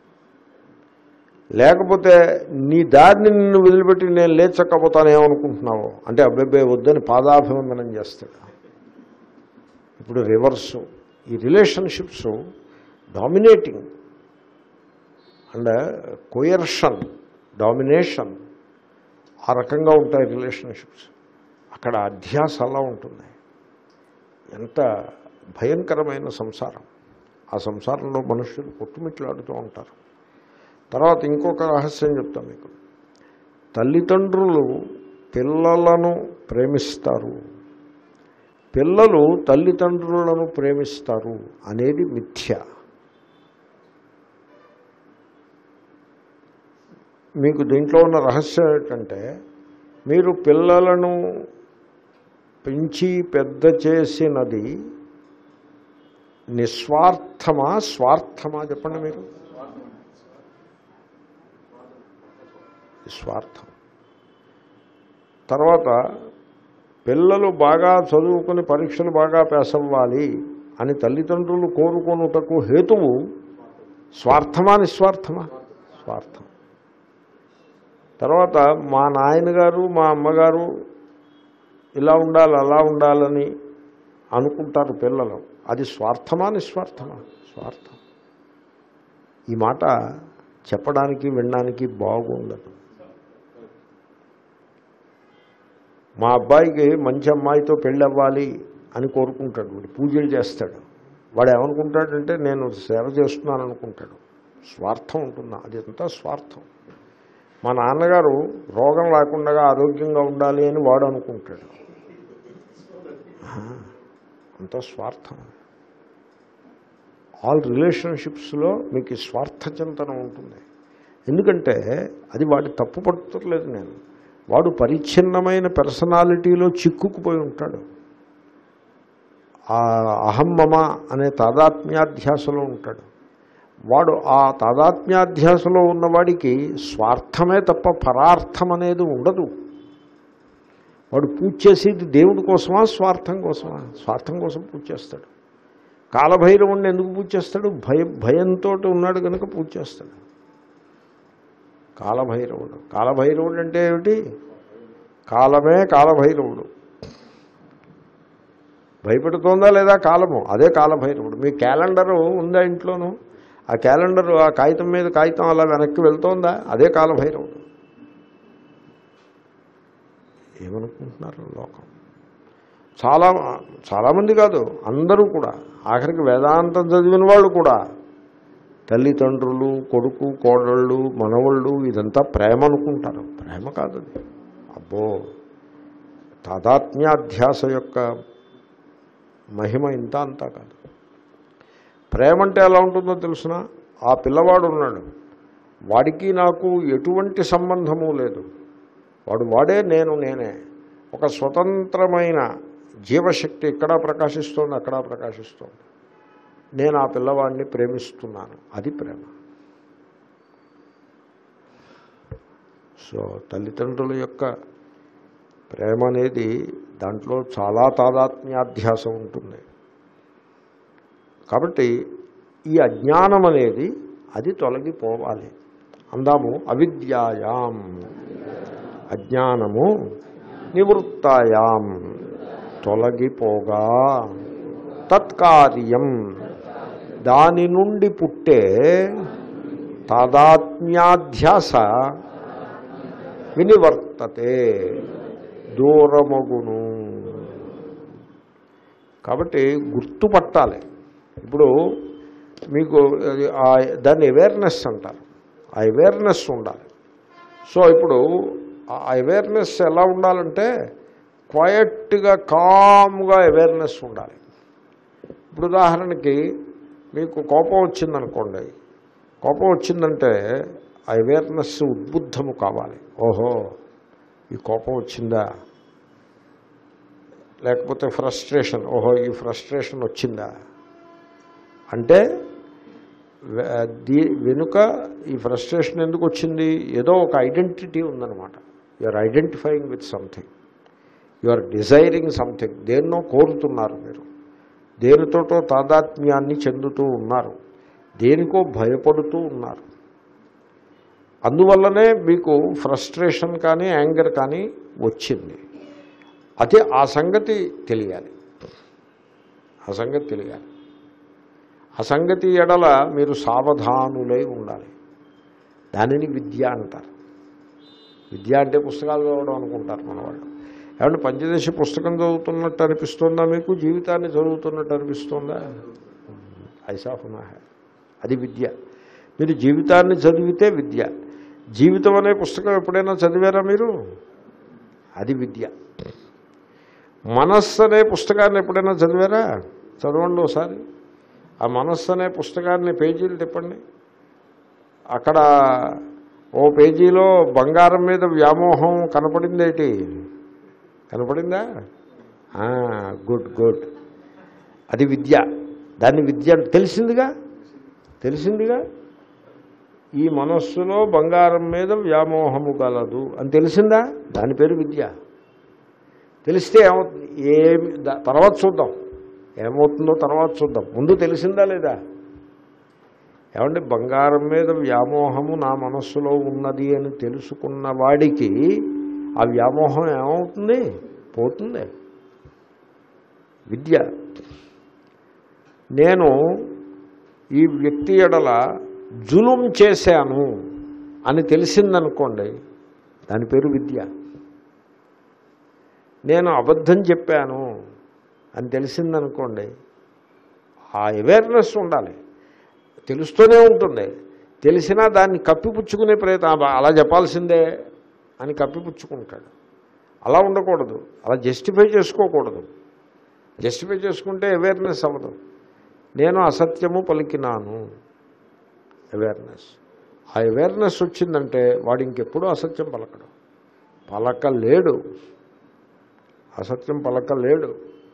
లేకపోతే నీ దారిని నిన్ను వదిలిపెట్టి నేను లేచక్కపోతాను ఏమనుకుంటున్నావు అంటే అబ్బాయి వద్దని పాదాభివందనం చేస్తాడు ఇప్పుడు రివర్సు ఈ relationships dominating and coercion domination ఆ రకంగా ఉంటాయి రిలేషన్షిప్స్ అక్కడ అధ్యాస అలా ఉంటుంది ఎంత భయంకరమైన సంసారం ఆ సంసారంలో మనుషులు కొట్టుమిట్లాడుతూ ఉంటారు తర్వాత ఇంకొక రహస్యం చెప్తాను మీకు తల్లిదండ్రులు పిల్లలను ప్రేమిస్తారు పిల్లలు తల్లిదండ్రులను ప్రేమిస్తారు అనేది మిథ్య మీకు దీంట్లో ఉన్న రహస్యం ఏంటంటే మీరు పిల్లలను పెంచి పెద్ద చేసినది నిస్వార్థమా స్వార్థమా చెప్పండి మీరు స్వార్థం తర్వాత పిల్లలు బాగా చదువుకుని పరీక్షలు బాగా పాస్ అవ్వాలి అని తల్లిదండ్రులు కోరుకొనుటకు హేతువు స్వార్థమా నిస్వార్థమా స్వార్థం తర్వాత మా నాయనగారు మా అమ్మగారు ఇలా ఉండాలి అలా ఉండాలని అనుకుంటారు పిల్లలు అది స్వార్థమా నిస్వార్థమా స్వార్థం ఈ మాట చెప్పడానికి వినడానికి బాగుండదు మా అబ్బాయికి మంచి అమ్మాయితో పెళ్ళి అవ్వాలి అని కోరుకుంటాడు వాడు పూజలు చేస్తాడు వాడు ఏమనుకుంటాడంటే నేను సేవ చేస్తున్నాను అనుకుంటాడు స్వార్థం ఉంటుంది అది అంతా స్వార్థం మా నాన్నగారు రోగం లేకుండా ఆరోగ్యంగా ఉండాలి అని వాడు అనుకుంటాడు అంత స్వార్థం ఆల్ రిలేషన్షిప్స్లో మీకు ఈ స్వార్థ చింతన ఉంటుంది ఎందుకంటే అది వాడి తప్పు పడుతులేదు నేను వాడు పరిచ్ఛిన్నమైన పర్సనాలిటీలో చిక్కుకుపోయి ఉంటాడు ఆ అహమ్మమ అనే తాదాత్మ్యాధ్యాసలో ఉంటాడు వాడు ఆ తాదాత్మ్యాధ్యాసలో ఉన్నవాడికి స్వార్థమే తప్ప పరార్థం అనేది ఉండదు వాడు పూజ చేసేది దేవుడి కోసమా స్వార్థం కోసమా స్వార్థం కోసం పూజ చేస్తాడు కాలభైరవుడిని ఎందుకు పూజ చేస్తాడు భయం భయంతో ఉన్నాడు కనుక పూజ చేస్తాడు కాలభైరవుడు కాలభైరవుడు అంటే ఏమిటి కాలమే కాలభైరవుడు భయపెడుతోందా లేదా కాలము అదే కాలభైరవుడు మీ క్యాలెండరు ఉందా ఇంట్లోనూ ఆ క్యాలెండర్ ఆ కాగితం మీద కాగితం అలా వెనక్కి వెళ్తోందా అదే కాలభైరవుడు ఏమనుకుంటున్నారు లోకం చాలా చాలామంది కాదు అందరూ కూడా ఆఖరికి వేదాంతం చదివిన వాళ్ళు కూడా తల్లిదండ్రులు కొడుకు కోడళ్ళు మనవళ్ళు ఇదంతా ప్రేమ అనుకుంటారు ప్రేమ కాదు అది అబ్బో తాదాత్మ్యాధ్యాస యొక్క మహిమ ఇంత అంతా కాదు ప్రేమ అంటే ఎలా ఉంటుందో తెలుసిన ఆ పిల్లవాడు ఉన్నాడు వాడికి నాకు ఎటువంటి సంబంధము లేదు వాడు వాడే నేను నేనే ఒక స్వతంత్రమైన జీవశక్తి ఇక్కడ ప్రకాశిస్తోంది అక్కడ ప్రకాశిస్తోంది నేను ఆ పిల్లవాడిని ప్రేమిస్తున్నాను అది ప్రేమ సో తల్లిదండ్రుల యొక్క ప్రేమ అనేది దాంట్లో చాలా తాదాత్మ్యాధ్యాసం ఉంటుంది కాబట్టి ఈ అజ్ఞానం అనేది అది తొలగిపోవాలి అందాము అవిద్యాయాం అజ్ఞానము నివృత్తాయాం తొలగిపోగా తత్కార్యం దాని నుండి పుట్టే తాదాత్మ్యాధ్యాస వినివర్తతే దూరమగును కాబట్టి గుర్తుపట్టాలి ఇప్పుడు మీకు అది ఆ- దాన్ని అవేర్నెస్ అంటారు ఆ అవేర్నెస్ ఉండాలి సో ఇప్పుడు ఆ అవేర్నెస్ ఎలా ఉండాలంటే క్వయట్గా కామ్గా అవేర్నెస్ ఉండాలి ఇప్పుడు ఉదాహరణకి మీకు కోపం వచ్చిందనుకోండి కోపం వచ్చిందంటే ఆ అవేర్నెస్ ఉద్బుద్ధము కావాలి ఓహో ఈ కోపం వచ్చిందా లేకపోతే ఫ్రస్ట్రేషన్ ఓహో ఈ ఫ్రస్ట్రేషన్ వచ్చిందా అంటే వె- దీ వెనుక ఈ ఫ్రస్ట్రేషన్ ఎందుకు వచ్చింది ఏదో ఒక ఐడెంటిటీ ఉందన్నమాట you are identifying with something you are desiring something దేన్నో కోరుతున్నారు మీరు దేనితోటో తాదాత్మ్యాన్ని చెందుతూ ఉన్నారు దేనికో భయపడుతూ ఉన్నారు అందువల్లనే మీకు ఫ్రస్ట్రేషన్ కానీ యాంగర్ కానీ వచ్చింది అదే ఆ సంగతి తెలియాలి ఆ సంగతి తెలియాలి ఆ సంగతి ఎడల మీరు సావధానులై ఉండాలి దానిని విద్య అంటారు విద్య అంటే పుస్తకాలు చదవడం అనుకుంటారు మన వాళ్ళు ఏమంటే పంచదశ పుస్తకం చదువుతున్నట్టు అనిపిస్తుందా మీకు జీవితాన్ని చదువుతున్నట్టు అనిపిస్తుందా ఐసా హునా హై అది విద్య మీరు జీవితాన్ని చదివితే విద్య జీవితం అనే పుస్తకం ఎప్పుడైనా చదివారా మీరు అది విద్య మనస్సు అనే పుస్తకాన్ని ఎప్పుడైనా చదివారా చదవండి ఒకసారి ఆ మనస్సు అనే పుస్తకాన్ని పేజీలు తిప్పండి అక్కడ ఓ పేజీలో బంగారం మీద వ్యామోహం కనపడిందేటి కనపడిందా ఆ, గుడ్ గుడ్ అది విద్య దాన్ని విద్య అంటే తెలిసిందిగా తెలిసిందిగా ఈ మనస్సులో బంగారం మీద వ్యామోహము గలదు అని తెలిసిందా దాని పేరు విద్య తెలిస్తే ఏమవుతుంది ఏమి దా- తర్వాత చూద్దాం ఏమవుతుందో తర్వాత చూద్దాం ముందు తెలిసిందా లేదా ఏమంటే బంగారం మీద వ్యామోహము నా మనస్సులో ఉన్నది అని తెలుసుకున్న వాడికి ఆ వ్యామోహం ఏమవుతుంది పోతుంది విద్య నేను ఈ వ్యక్తి ఎడల జులుం చేశాను అని తెలిసిందనుకోండి దాని పేరు విద్య నేను అబద్ధం చెప్పాను అని తెలిసిందనుకోండి ఆ అవేర్నెస్ ఉండాలి తెలుస్తూనే ఉంటుంది తెలిసినా దాన్ని కప్పిపుచ్చుకునే ప్రయత్నం "అబ్బా, అలా చెప్పాల్సిందే అని కప్పిపుచ్చుకుంటాడు అలా ఉండకూడదు అలా జస్టిఫై చేసుకోకూడదు జస్టిఫై చేసుకుంటే అవేర్నెస్ అవ్వదు నేను అసత్యము పలికినాను అవేర్నెస్ ఆ అవేర్నెస్ వచ్చిందంటే వాడు ఇంకెప్పుడూ అసత్యం పలకడు పలకలేడు అసత్యం పలకలేడు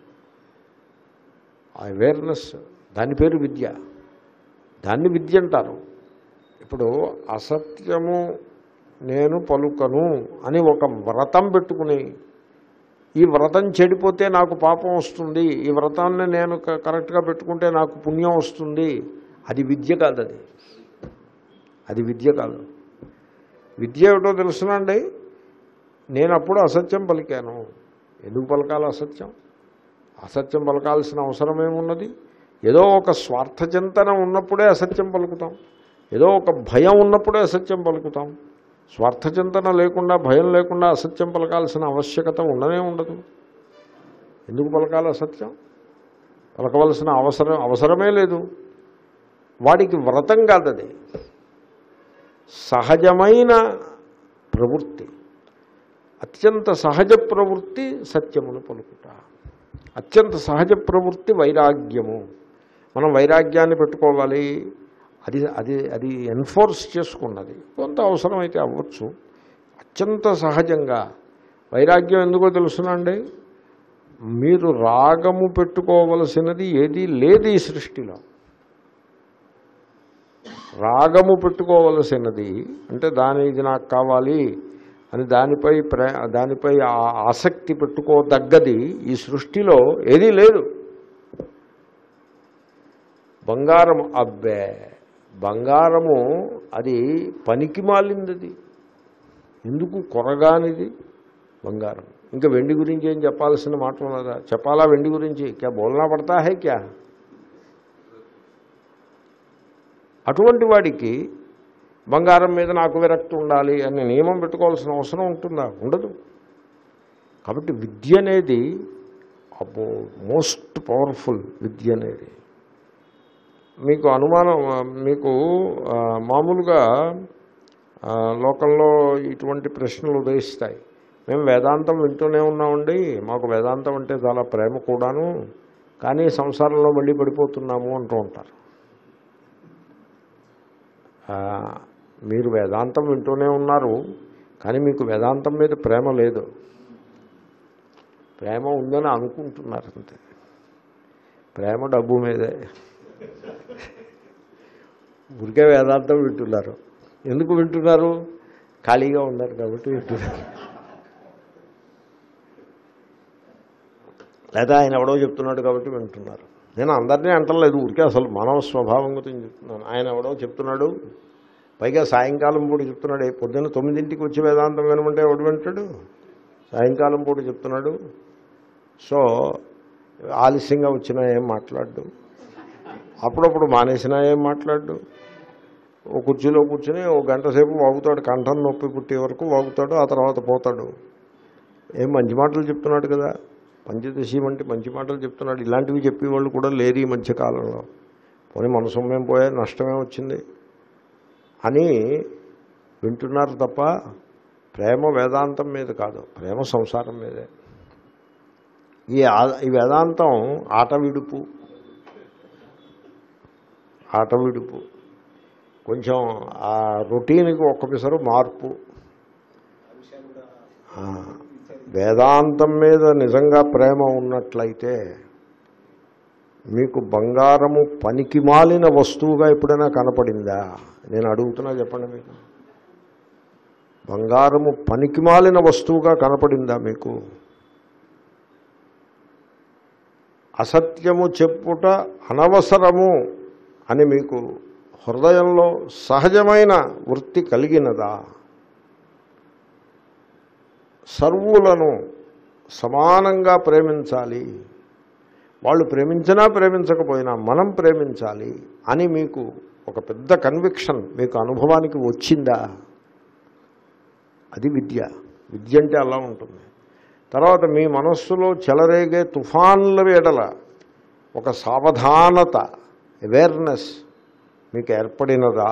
ఆ అవేర్నెస్ దాని పేరు విద్య దాన్ని విద్య అంటారు ఇప్పుడు అసత్యము నేను పలుకను అని ఒక వ్రతం పెట్టుకుని ఈ వ్రతం చెడిపోతే నాకు పాపం వస్తుంది ఈ వ్రతాన్ని నేను క- కరెక్ట్గా పెట్టుకుంటే నాకు పుణ్యం వస్తుంది అది విద్య కాదు అది అది విద్య కాదు విద్య ఏమిటో తెలుసునండి నేను అప్పుడు అసత్యం పలికాను ఎందుకు పలకాలి అసత్యం అసత్యం పలకాల్సిన అవసరం ఏమున్నది ఏదో ఒక స్వార్థచింతన ఉన్నప్పుడే అసత్యం పలుకుతాం ఏదో ఒక భయం ఉన్నప్పుడే అసత్యం పలుకుతాం స్వార్థచింతన లేకుండా భయం లేకుండా అసత్యం పలకాల్సిన ఆవశ్యకత ఉండనే ఉండదు ఎందుకు పలకాలి అసత్యం పలకవలసిన అవసరం అవసరమే లేదు వాడికి వ్రతం కాదది సహజమైన ప్రవృత్తి అత్యంత సహజ ప్రవృత్తి సత్యమును పలుకుట అత్యంత సహజ ప్రవృత్తి వైరాగ్యము మనం వైరాగ్యాన్ని పెట్టుకోవాలి అది అది అది ఎన్ఫోర్స్ చేసుకున్నది కొంత అవసరమైతే అవ్వచ్చు అత్యంత సహజంగా వైరాగ్యం ఎందుకో తెలుసునండి మీరు రాగము పెట్టుకోవలసినది ఏదీ లేదు ఈ సృష్టిలో రాగము పెట్టుకోవలసినది అంటే దాని ఇది నాకు కావాలి అని దానిపై ప్రే దానిపై ఆ ఆసక్తి పెట్టుకోదగ్గది ఈ సృష్టిలో ఏదీ లేదు బంగారం అబ్బే బంగారము అది పనికి మాలింది అది ఎందుకు కొరగానిది బంగారం ఇంకా వెండి గురించి ఏం చెప్పాల్సిన మాట ఉన్నదా చెప్పాలా వెండి గురించి క్యా బోల్నా పడతా హై క్యా అటువంటి వాడికి బంగారం మీద నాకు విరక్తి ఉండాలి అనే నియమం పెట్టుకోవాల్సిన అవసరం ఉంటుందా ఉండదు కాబట్టి విద్య అనేది అబ్బో మోస్ట్ పవర్ఫుల్ విద్య అనేది మీకు అనుమానం ఆ, మీకు ఆ, మామూలుగా ఆ, లోకంలో ఇటువంటి ప్రశ్నలు ఉదయిస్తాయి మేము వేదాంతం వింటూనే ఉన్నామండి మాకు వేదాంతం అంటే చాలా ప్రేమ కూడాను కానీ సంసారంలో మళ్ళీ పడిపోతున్నాము అంటూ ఉంటారు ఆ, మీరు వేదాంతం వింటూనే ఉన్నారు కానీ మీకు వేదాంతం మీద ప్రేమ లేదు ప్రేమ ఉందని అనుకుంటున్నారు అంతే ప్రేమ డబ్బు మీదే ఊరికే వేదాంతం వింటున్నారు ఎందుకు వింటున్నారు ఖాళీగా ఉన్నారు కాబట్టి వింటున్నారు లేదా ఆయన ఎవడో చెప్తున్నాడు కాబట్టి వింటున్నారు నేను అందరినీ అంటలేదు ఊరికే అసలు మానవ స్వభావం గురించి చెప్తున్నాను ఆయన ఎవడో చెప్తున్నాడు పైగా సాయంకాలం పూట చెప్తున్నాడు "ఏ పొద్దున్న తొమ్మిదింటికి వచ్చి వేదాంతం వినమంటే ఎవడు వింటాడు సాయంకాలం పూట చెప్తున్నాడు సో ఆలస్యంగా వచ్చినా ఏం మాట్లాడు అప్పుడప్పుడు మానేసినా ఏం మాట్లాడు ఓ కుర్చీలో కూర్చుని ఓ గంట సేపు వాగుతాడు కంఠం నొప్పి పుట్టే వరకు వాగుతాడు ఆ తర్వాత పోతాడు ఏం మంచి మాటలు చెప్తున్నాడు కదా పంచదశి వంటి మంచి మాటలు చెప్తున్నాడు ఇలాంటివి చెప్పేవాళ్ళు కూడా లేరు ఈ మధ్యకాలంలో పోనీ మన సొమ్మేం పోయా నష్టమే వచ్చింది అని వింటున్నారు తప్ప ప్రేమ వేదాంతం మీద కాదు ప్రేమ సంసారం మీదే ఈ ఆ- ఈ వేదాంతం ఆట విడుపు ఆట విడుపు కొంచెం ఆ రొటీన్కి ఒక్క పిసరు మార్పు ఆ, వేదాంతం మీద నిజంగా ప్రేమ ఉన్నట్లయితే మీకు బంగారము పనికి మాలిన వస్తువుగా ఎప్పుడైనా కనపడిందా నేను అడుగుతున్నా చెప్పండి మీకు బంగారము పనికి మాలిన వస్తువుగా కనపడిందా మీకు అసత్యము చెప్పుట అనవసరము అని మీకు హృదయంలో సహజమైన వృత్తి కలిగినదా సర్వులను సమానంగా ప్రేమించాలి వాళ్ళు ప్రేమించినా ప్రేమించకపోయినా మనం ప్రేమించాలి అని మీకు ఒక పెద్ద కన్విక్షన్ మీకు అనుభవానికి వచ్చిందా అది విద్య విద్య అంటే అలా ఉంటుంది తర్వాత మీ మనస్సులో చెలరేగే తుఫాన్ల ఎడల ఒక సావధానత అవేర్నెస్ మీకు ఏర్పడినదా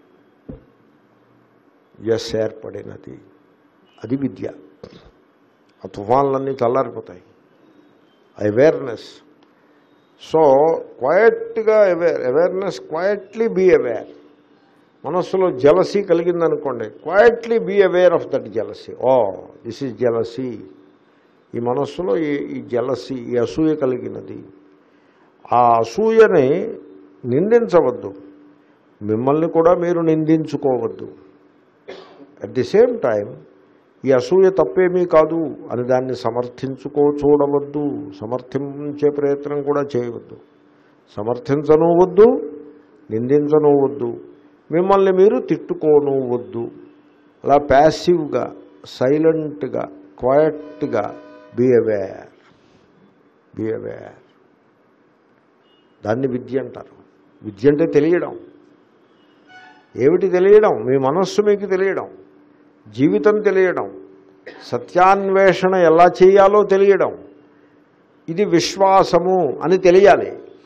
ఎస్ ఏర్పడినది అది విద్య ఆ తుఫాన్లన్నీ చల్లారిపోతాయి అవేర్నెస్ సో క్వయట్గా aware awareness quietly be aware మనస్సులో జలసీ కలిగిందనుకోండి quietly be aware of that jealousy oh this is jealousy ఈ మనస్సులో ఈ ఈ జలసీ ఈ అసూయ కలిగినది ఆ అసూయని నిందించవద్దు మిమ్మల్ని కూడా మీరు నిందించుకోవద్దు అట్ ది సేమ్ టైం ఈ అసూయ తప్పేమీ కాదు అని దాన్ని సమర్థించుకో చూడవద్దు సమర్థించే ప్రయత్నం కూడా చేయవద్దు సమర్థించను వద్దు నిందించను వద్దు మిమ్మల్ని మీరు తిట్టుకోను వద్దు అలా ప్యాసివ్గా సైలెంట్గా క్వయట్గా బీ అవేర్ బీ అవేర్ దాన్ని విద్య అంటారు విద్య అంటే తెలియడం ఏమిటి తెలియడం మీ మనస్సు మీకు తెలియడం జీవితం తెలియడం సత్యాన్వేషణ ఎలా చేయాలో తెలియడం ఇది విశ్వాసము అని తెలియాలి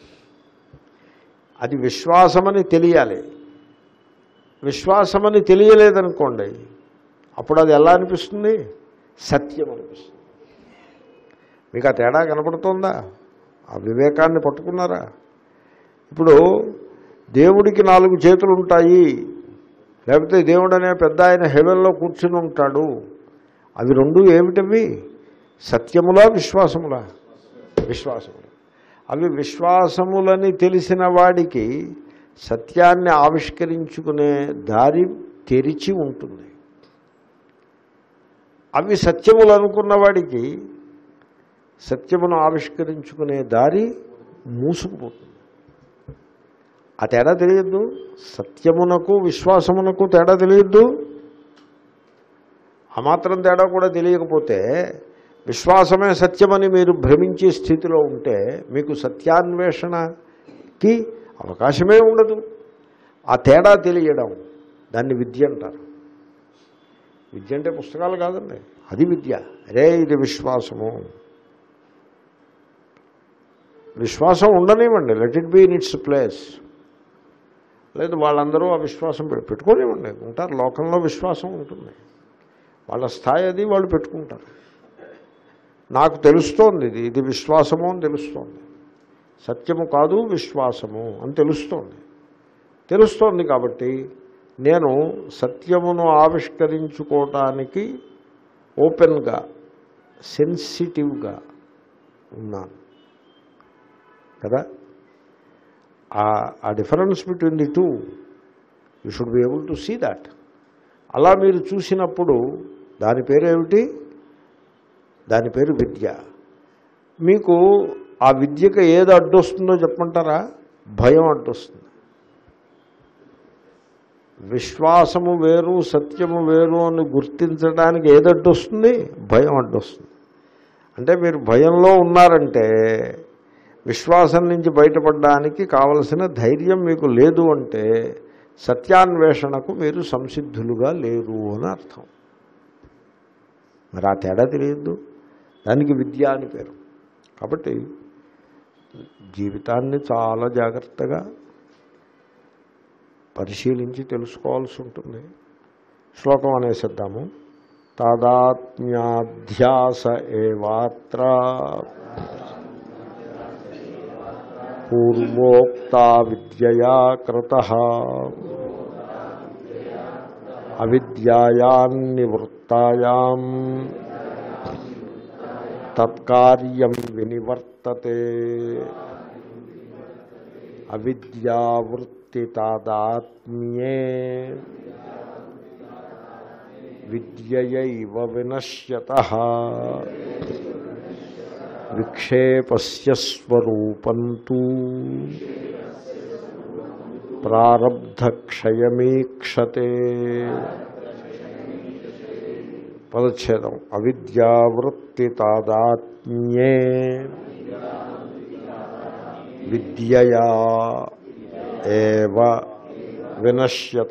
అది విశ్వాసమని తెలియాలి విశ్వాసమని తెలియలేదనుకోండి అప్పుడు అది ఎలా అనిపిస్తుంది సత్యం అనిపిస్తుంది మీకు ఆ తేడా కనపడుతుందా ఆ వివేకాన్ని పట్టుకున్నారా ఇప్పుడు దేవుడికి నాలుగు చేతులు ఉంటాయి లేకపోతే దేవుడు అనే పెద్ద ఆయన హెవెన్లో కూర్చుని ఉంటాడు అవి రెండు ఏమిటవి సత్యములా విశ్వాసములా విశ్వాసములు అవి విశ్వాసములని తెలిసిన వాడికి సత్యాన్ని ఆవిష్కరించుకునే దారి తెరిచి ఉంటుంది అవి సత్యములు అనుకున్న వాడికి సత్యమును ఆవిష్కరించుకునే దారి మూసుకుపోతుంది ఆ తేడా తెలియద్దు సత్యమునకు విశ్వాసమునకు తేడా తెలియద్దు ఆ మాత్రం తేడా కూడా తెలియకపోతే విశ్వాసమే సత్యమని మీరు భ్రమించే స్థితిలో ఉంటే మీకు సత్యాన్వేషణకి అవకాశమే ఉండదు ఆ తేడా తెలియడం దాన్ని విద్య అంటారు విద్య అంటే పుస్తకాలు కాదండి అది విద్య అరే ఇది విశ్వాసము విశ్వాసం ఉండనివ్వండి let it be in its place లేదు వాళ్ళందరూ ఆ విశ్వాసం పె- పెట్టుకోనివ్వండి ఉంటారు లోకంలో విశ్వాసం ఉంటుంది వాళ్ళ స్థాయి అది వాళ్ళు పెట్టుకుంటారు నాకు తెలుస్తోంది ఇది ఇది విశ్వాసము అని తెలుస్తోంది సత్యము కాదు విశ్వాసము అని తెలుస్తోంది తెలుస్తోంది కాబట్టి నేను సత్యమును ఆవిష్కరించుకోవటానికి ఓపెన్గా సెన్సిటివ్గా ఉన్నాను కదా ఆ- ఆ difference between the two you should be able to see that అలా మీరు చూసినప్పుడు దాని పేరు ఏమిటి దాని పేరు విద్య మీకు ఆ విద్యకు ఏది అడ్డొస్తుందో చెప్పమంటారా భయం అడ్డొస్తుంది విశ్వాసము వేరు సత్యము వేరు అని గుర్తించడానికి ఏది అడ్డొస్తుంది భయం అడ్డొస్తుంది అంటే మీరు భయంలో ఉన్నారంటే విశ్వాసం నుంచి బయటపడడానికి కావలసిన ధైర్యం మీకు లేదు అంటే సత్యాన్వేషణకు మీరు సంసిద్ధులుగా లేరు అని అర్థం మరి ఆ తేడా తెలియద్దు దానికి విద్య అని పేరు కాబట్టి జీవితాన్ని చాలా జాగ్రత్తగా పరిశీలించి తెలుసుకోవాల్సి ఉంటుంది శ్లోకం అనేసిద్దాము తాదాత్మ్యాధ్యాస ఏవాత్ర పూర్వోక్తా విద్యయా కృత అవిద్యాయాన్నివృత్తాయాం తత్కార్యం వినివర్తతే అవిద్యావృత్తి తాదాత్మ్యే విద్యయైవ వినశ్యత విక్షేపస్య స్వరూపంతు ప్రారబ్ధక్షయమీక్షతే పదచ్ఛేదం అవిద్యావృత్తి తాదాత్మ్యే విద్యయా ఏవ వినశ్యత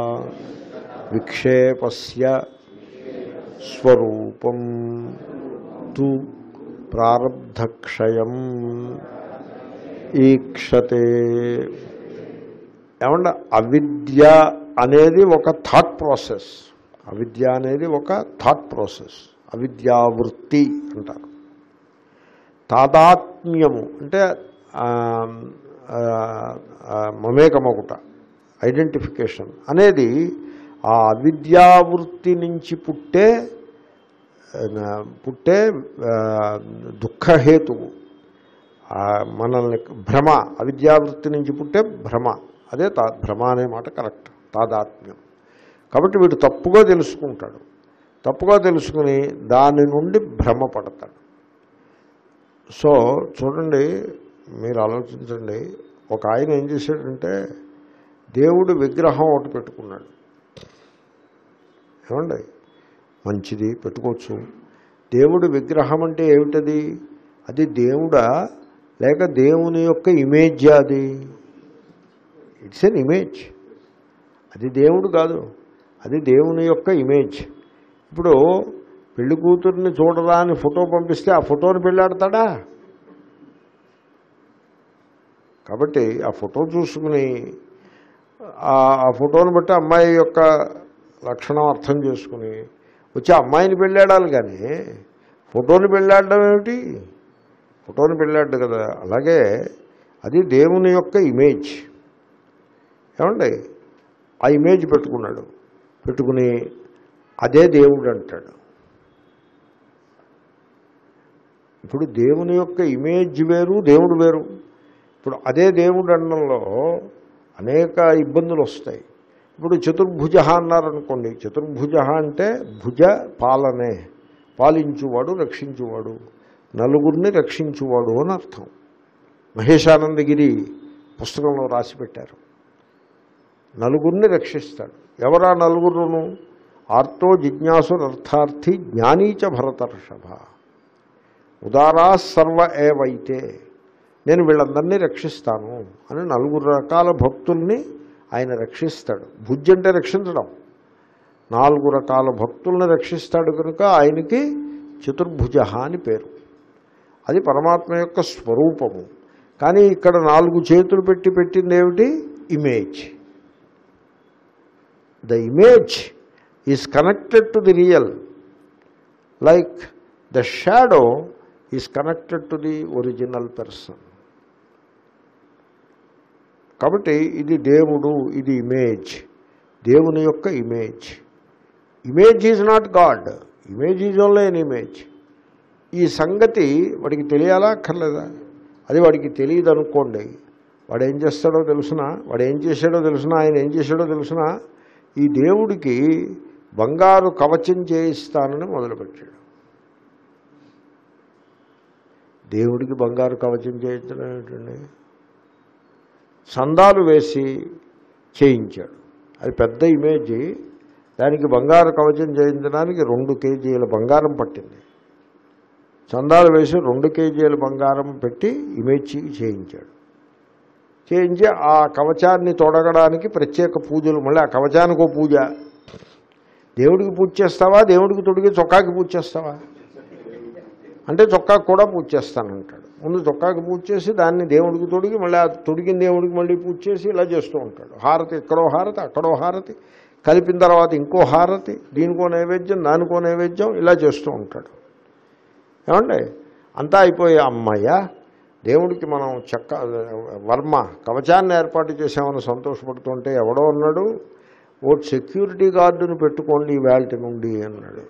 విక్షేపస్య స్వరూపం తు ప్రారబ్ధక్షయం ఈక్షతే ఏమంటే అవిద్య అనేది ఒక థాట్ ప్రాసెస్ అవిద్య అనేది ఒక థాట్ ప్రాసెస్ అవిద్యావృత్తి అంటారు తాదాత్మ్యము అంటే ఆ, ఆ, ఆ, మమేకమొకట ఐడెంటిఫికేషన్ అనేది ఆ అవిద్యావృత్తి నుంచి పుట్టే ఆ, పుట్టే ఆ, దుఃఖహేతువు ఆ, మనల్ని భ్రమ అవిద్యావృత్తి నుంచి పుట్టే భ్రమ అదే తా భ్రమ అనే మాట కరెక్ట్ తాదాత్మ్యం కాబట్టి వీడు తప్పుగా తెలుసుకుంటాడు తప్పుగా తెలుసుకుని దాని నుండి భ్రమపడతాడు సో చూడండి మీరు ఆలోచించండి ఒక ఆయన ఏం చేశాడంటే దేవుడు విగ్రహం ఒకటి పెట్టుకున్నాడు ఏమండి మంచిది పెట్టుకోవచ్చు దేవుడి విగ్రహం అంటే ఏమిటది అది దేవుడా లేక దేవుని యొక్క ఇమేజ్ అది ఇట్స్ ఎన్ ఇమేజ్ అది దేవుడు కాదు అది దేవుని యొక్క ఇమేజ్ ఇప్పుడు పెళ్లి కూతుర్ని చూడరా అని ఫోటో పంపిస్తే ఆ ఫోటోని పెళ్ళాడతాడా కాబట్టి ఆ ఫోటో చూసుకుని ఆ ఆ ఫోటోని బట్టి అమ్మాయి యొక్క లక్షణం అర్థం చేసుకుని వచ్చి అమ్మాయిని పెళ్ళాడాలి కానీ ఫోటోని పెళ్ళాడడం ఏమిటి ఫోటోని పెళ్ళాడు కదా అలాగే అది దేవుని యొక్క ఇమేజ్ ఏమండి ఆ ఇమేజ్ పెట్టుకున్నాడు పెట్టుకుని అదే దేవుడు అంటాడు ఇప్పుడు దేవుని యొక్క ఇమేజ్ వేరు దేవుడు వేరు ఇప్పుడు అదే దేవుడు అనడంలో అనేక ఇబ్బందులు వస్తాయి ఇప్పుడు చతుర్భుజ అన్నారనుకోండి చతుర్భుజ అంటే భుజ పాలనే పాలించువాడు రక్షించువాడు నలుగురిని రక్షించువాడు అని అర్థం మహేశానందగిరి పుస్తకంలో రాసి పెట్టారు నలుగురిని రక్షిస్తాడు ఎవరా నలుగురును ఆర్తో జిజ్ఞాసురర్థార్థి జ్ఞానీచ భరతర్షభ ఉదారా సర్వ ఏవైతే నేను వీళ్ళందరినీ రక్షిస్తాను అని నలుగురు రకాల భక్తుల్ని ఆయన రక్షిస్తాడు భుజ్ అంటే రక్షించడం నాలుగు రకాల భక్తుల్ని రక్షిస్తాడు కనుక ఆయనకి చతుర్భుజ అని పేరు అది పరమాత్మ యొక్క స్వరూపము కానీ ఇక్కడ నాలుగు చేతులు పెట్టి పెట్టింది ఏమిటి image the image is connected to the real like the shadow is connected to the original person కాబట్టి ఇది దేవుడు ఇది ఇమేజ్ దేవుని యొక్క image image is not God image is only an image ఈ సంగతి వాడికి తెలియాలా అక్కర్లేదా అది వాడికి తెలియదు అనుకోండి వాడు ఏం చేస్తాడో తెలుసునా వాడు ఏం చేశాడో తెలుసునా ఆయన ఏం చేశాడో తెలుసునా ఈ దేవుడికి బంగారు కవచం చేయిస్తానని మొదలుపెట్టాడు దేవుడికి బంగారు కవచం చేయించడం ఏమిటండి సందాలు వేసి చేయించాడు అది పెద్ద ఇమేజ్ దానికి బంగారు కవచం చేయించడానికి రెండు కేజీల బంగారం పట్టింది చందాలు వేసి రెండు కేజీల బంగారం పెట్టి ఇమేజ్ చేయించాడు చేయించి ఆ కవచాన్ని తొడగడానికి ప్రత్యేక పూజలు మళ్ళీ ఆ కవచానికి ఒక పూజ దేవుడికి పూజ చేస్తావా దేవుడికి తొడిగి చొక్కాకి పూజ చేస్తావా అంటే చొక్కాకి కూడా పూజ చేస్తానంటాడు ముందు చొక్కాకి పూజ చేసి దాన్ని దేవుడికి తొడిగి మళ్ళీ ఆ తొడిగిన దేవుడికి మళ్ళీ పూజ చేసి ఇలా చేస్తూ ఉంటాడు హారతి ఇక్కడో హారతి అక్కడో హారతి కలిపిన తర్వాత ఇంకో హారతి దీనికో నైవేద్యం దానికో నైవేద్యం ఇలా చేస్తూ ఉంటాడు ఏమండి అంతా అయిపోయి అమ్మయ్య దేవుడికి మనం చెక్క వర్మ కవచాన్ని ఏర్పాటు చేసామని సంతోషపడుతుంటే ఎవడో ఉన్నాడు ఓ సెక్యూరిటీ గార్డును పెట్టుకోండి ఈ వేల్టి నుండి అన్నాడు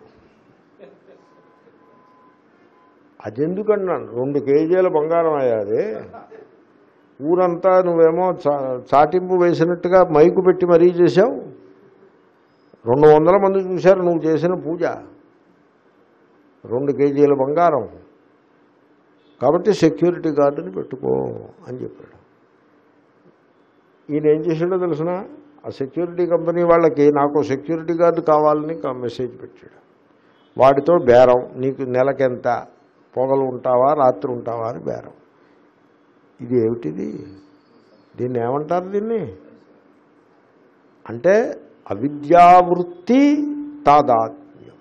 అదెందుకన్నాను రెండు కేజీల బంగారం అయ్యాది ఊరంతా నువ్వేమో చా- చాటింపు వేసినట్టుగా మైకు పెట్టి మరీ చేశావు రెండు వందల మంది చూశారు నువ్వు చేసిన పూజ రెండు కేజీల బంగారం కాబట్టి సెక్యూరిటీ గార్డుని పెట్టుకో అని చెప్పాడు ఈయన ఏం చేశాడో తెలిసిన ఆ సెక్యూరిటీ కంపెనీ వాళ్ళకి నాకు సెక్యూరిటీ గార్డు కావాలని క- మెసేజ్ పెట్టాడు వాడితో బేరం నీకు నెలకెంత పొగలు ఉంటావా రాత్రి ఉంటావా అని బేరం ఇది ఏమిటిది దీన్ని ఏమంటారు దీన్ని అంటే అవిద్యావృత్తి తాదాత్మ్యం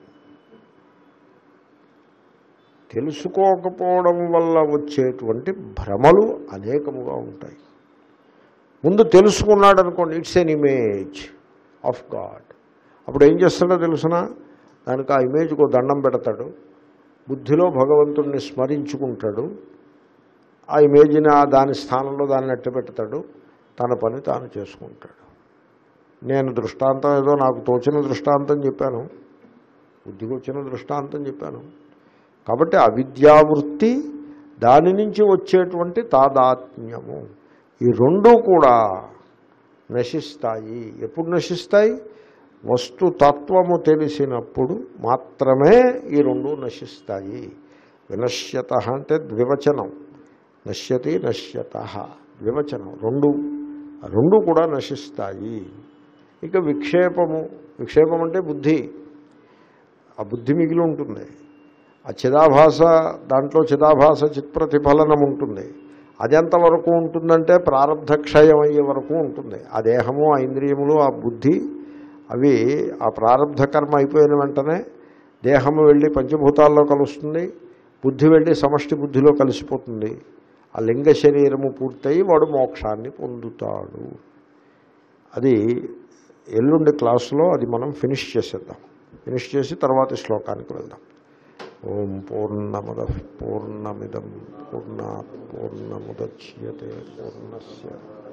తెలుసుకోకపోవడం వల్ల వచ్చేటువంటి భ్రమలు అనేకముగా ఉంటాయి ముందు తెలుసుకున్నాడు అనుకోండి it's an image of God అప్పుడు ఏం చేస్తాడో తెలుసిన దానికి ఆ ఇమేజ్కి ఒక దండం పెడతాడు బుద్ధిలో భగవంతుడిని స్మరించుకుంటాడు ఆ ఇమేజ్ని ఆ దాని స్థానంలో దాన్ని అట్ట పెడతాడు తన పని తాను చేసుకుంటాడు నేను దృష్టాంతం ఏదో నాకు తోచిన దృష్టాంతం చెప్పాను బుద్ధికి వచ్చిన దృష్టాంతం చెప్పాను కాబట్టి అవిద్యావృత్తి దాని నుంచి వచ్చేటువంటి తాదాత్మ్యము ఈ రెండూ కూడా నశిస్తాయి ఎప్పుడు నశిస్తాయి వస్తు తత్వము తెలిసినప్పుడు మాత్రమే ఈ రెండు నశిస్తాయి వినశ్యత అంటే ద్వివచనం నశ్యతి నశ్యత ద్వివచనం రెండు ఆ రెండు కూడా నశిస్తాయి ఇక విక్షేపము విక్షేపం అంటే బుద్ధి ఆ బుద్ధి మిగిలి ఉంటుంది ఆ చిదాభాస దాంట్లో చిదాభాస చిత్ప్రతిఫలనం ఉంటుంది అది ఎంతవరకు ఉంటుందంటే ప్రారంధ క్షయం అయ్యే వరకు ఉంటుంది ఆ దేహము ఆ ఇంద్రియములు ఆ బుద్ధి అవి ఆ ప్రారంధ కర్మ అయిపోయిన వెంటనే దేహము వెళ్ళి పంచభూతాల్లో కలుస్తుంది బుద్ధి వెళ్ళి సమష్టి బుద్ధిలో కలిసిపోతుంది ఆ లింగ శరీరము పూర్తయి వాడు మోక్షాన్ని పొందుతాడు అది ఎల్లుండి క్లాసులో అది మనం ఫినిష్ చేసేద్దాం ఫినిష్ చేసి తర్వాతి శ్లోకానికి వెళ్దాం ఓం పూర్ణముద పూర్ణమిదం పూర్ణాత్ పూర్ణముద్యతే పూర్ణస్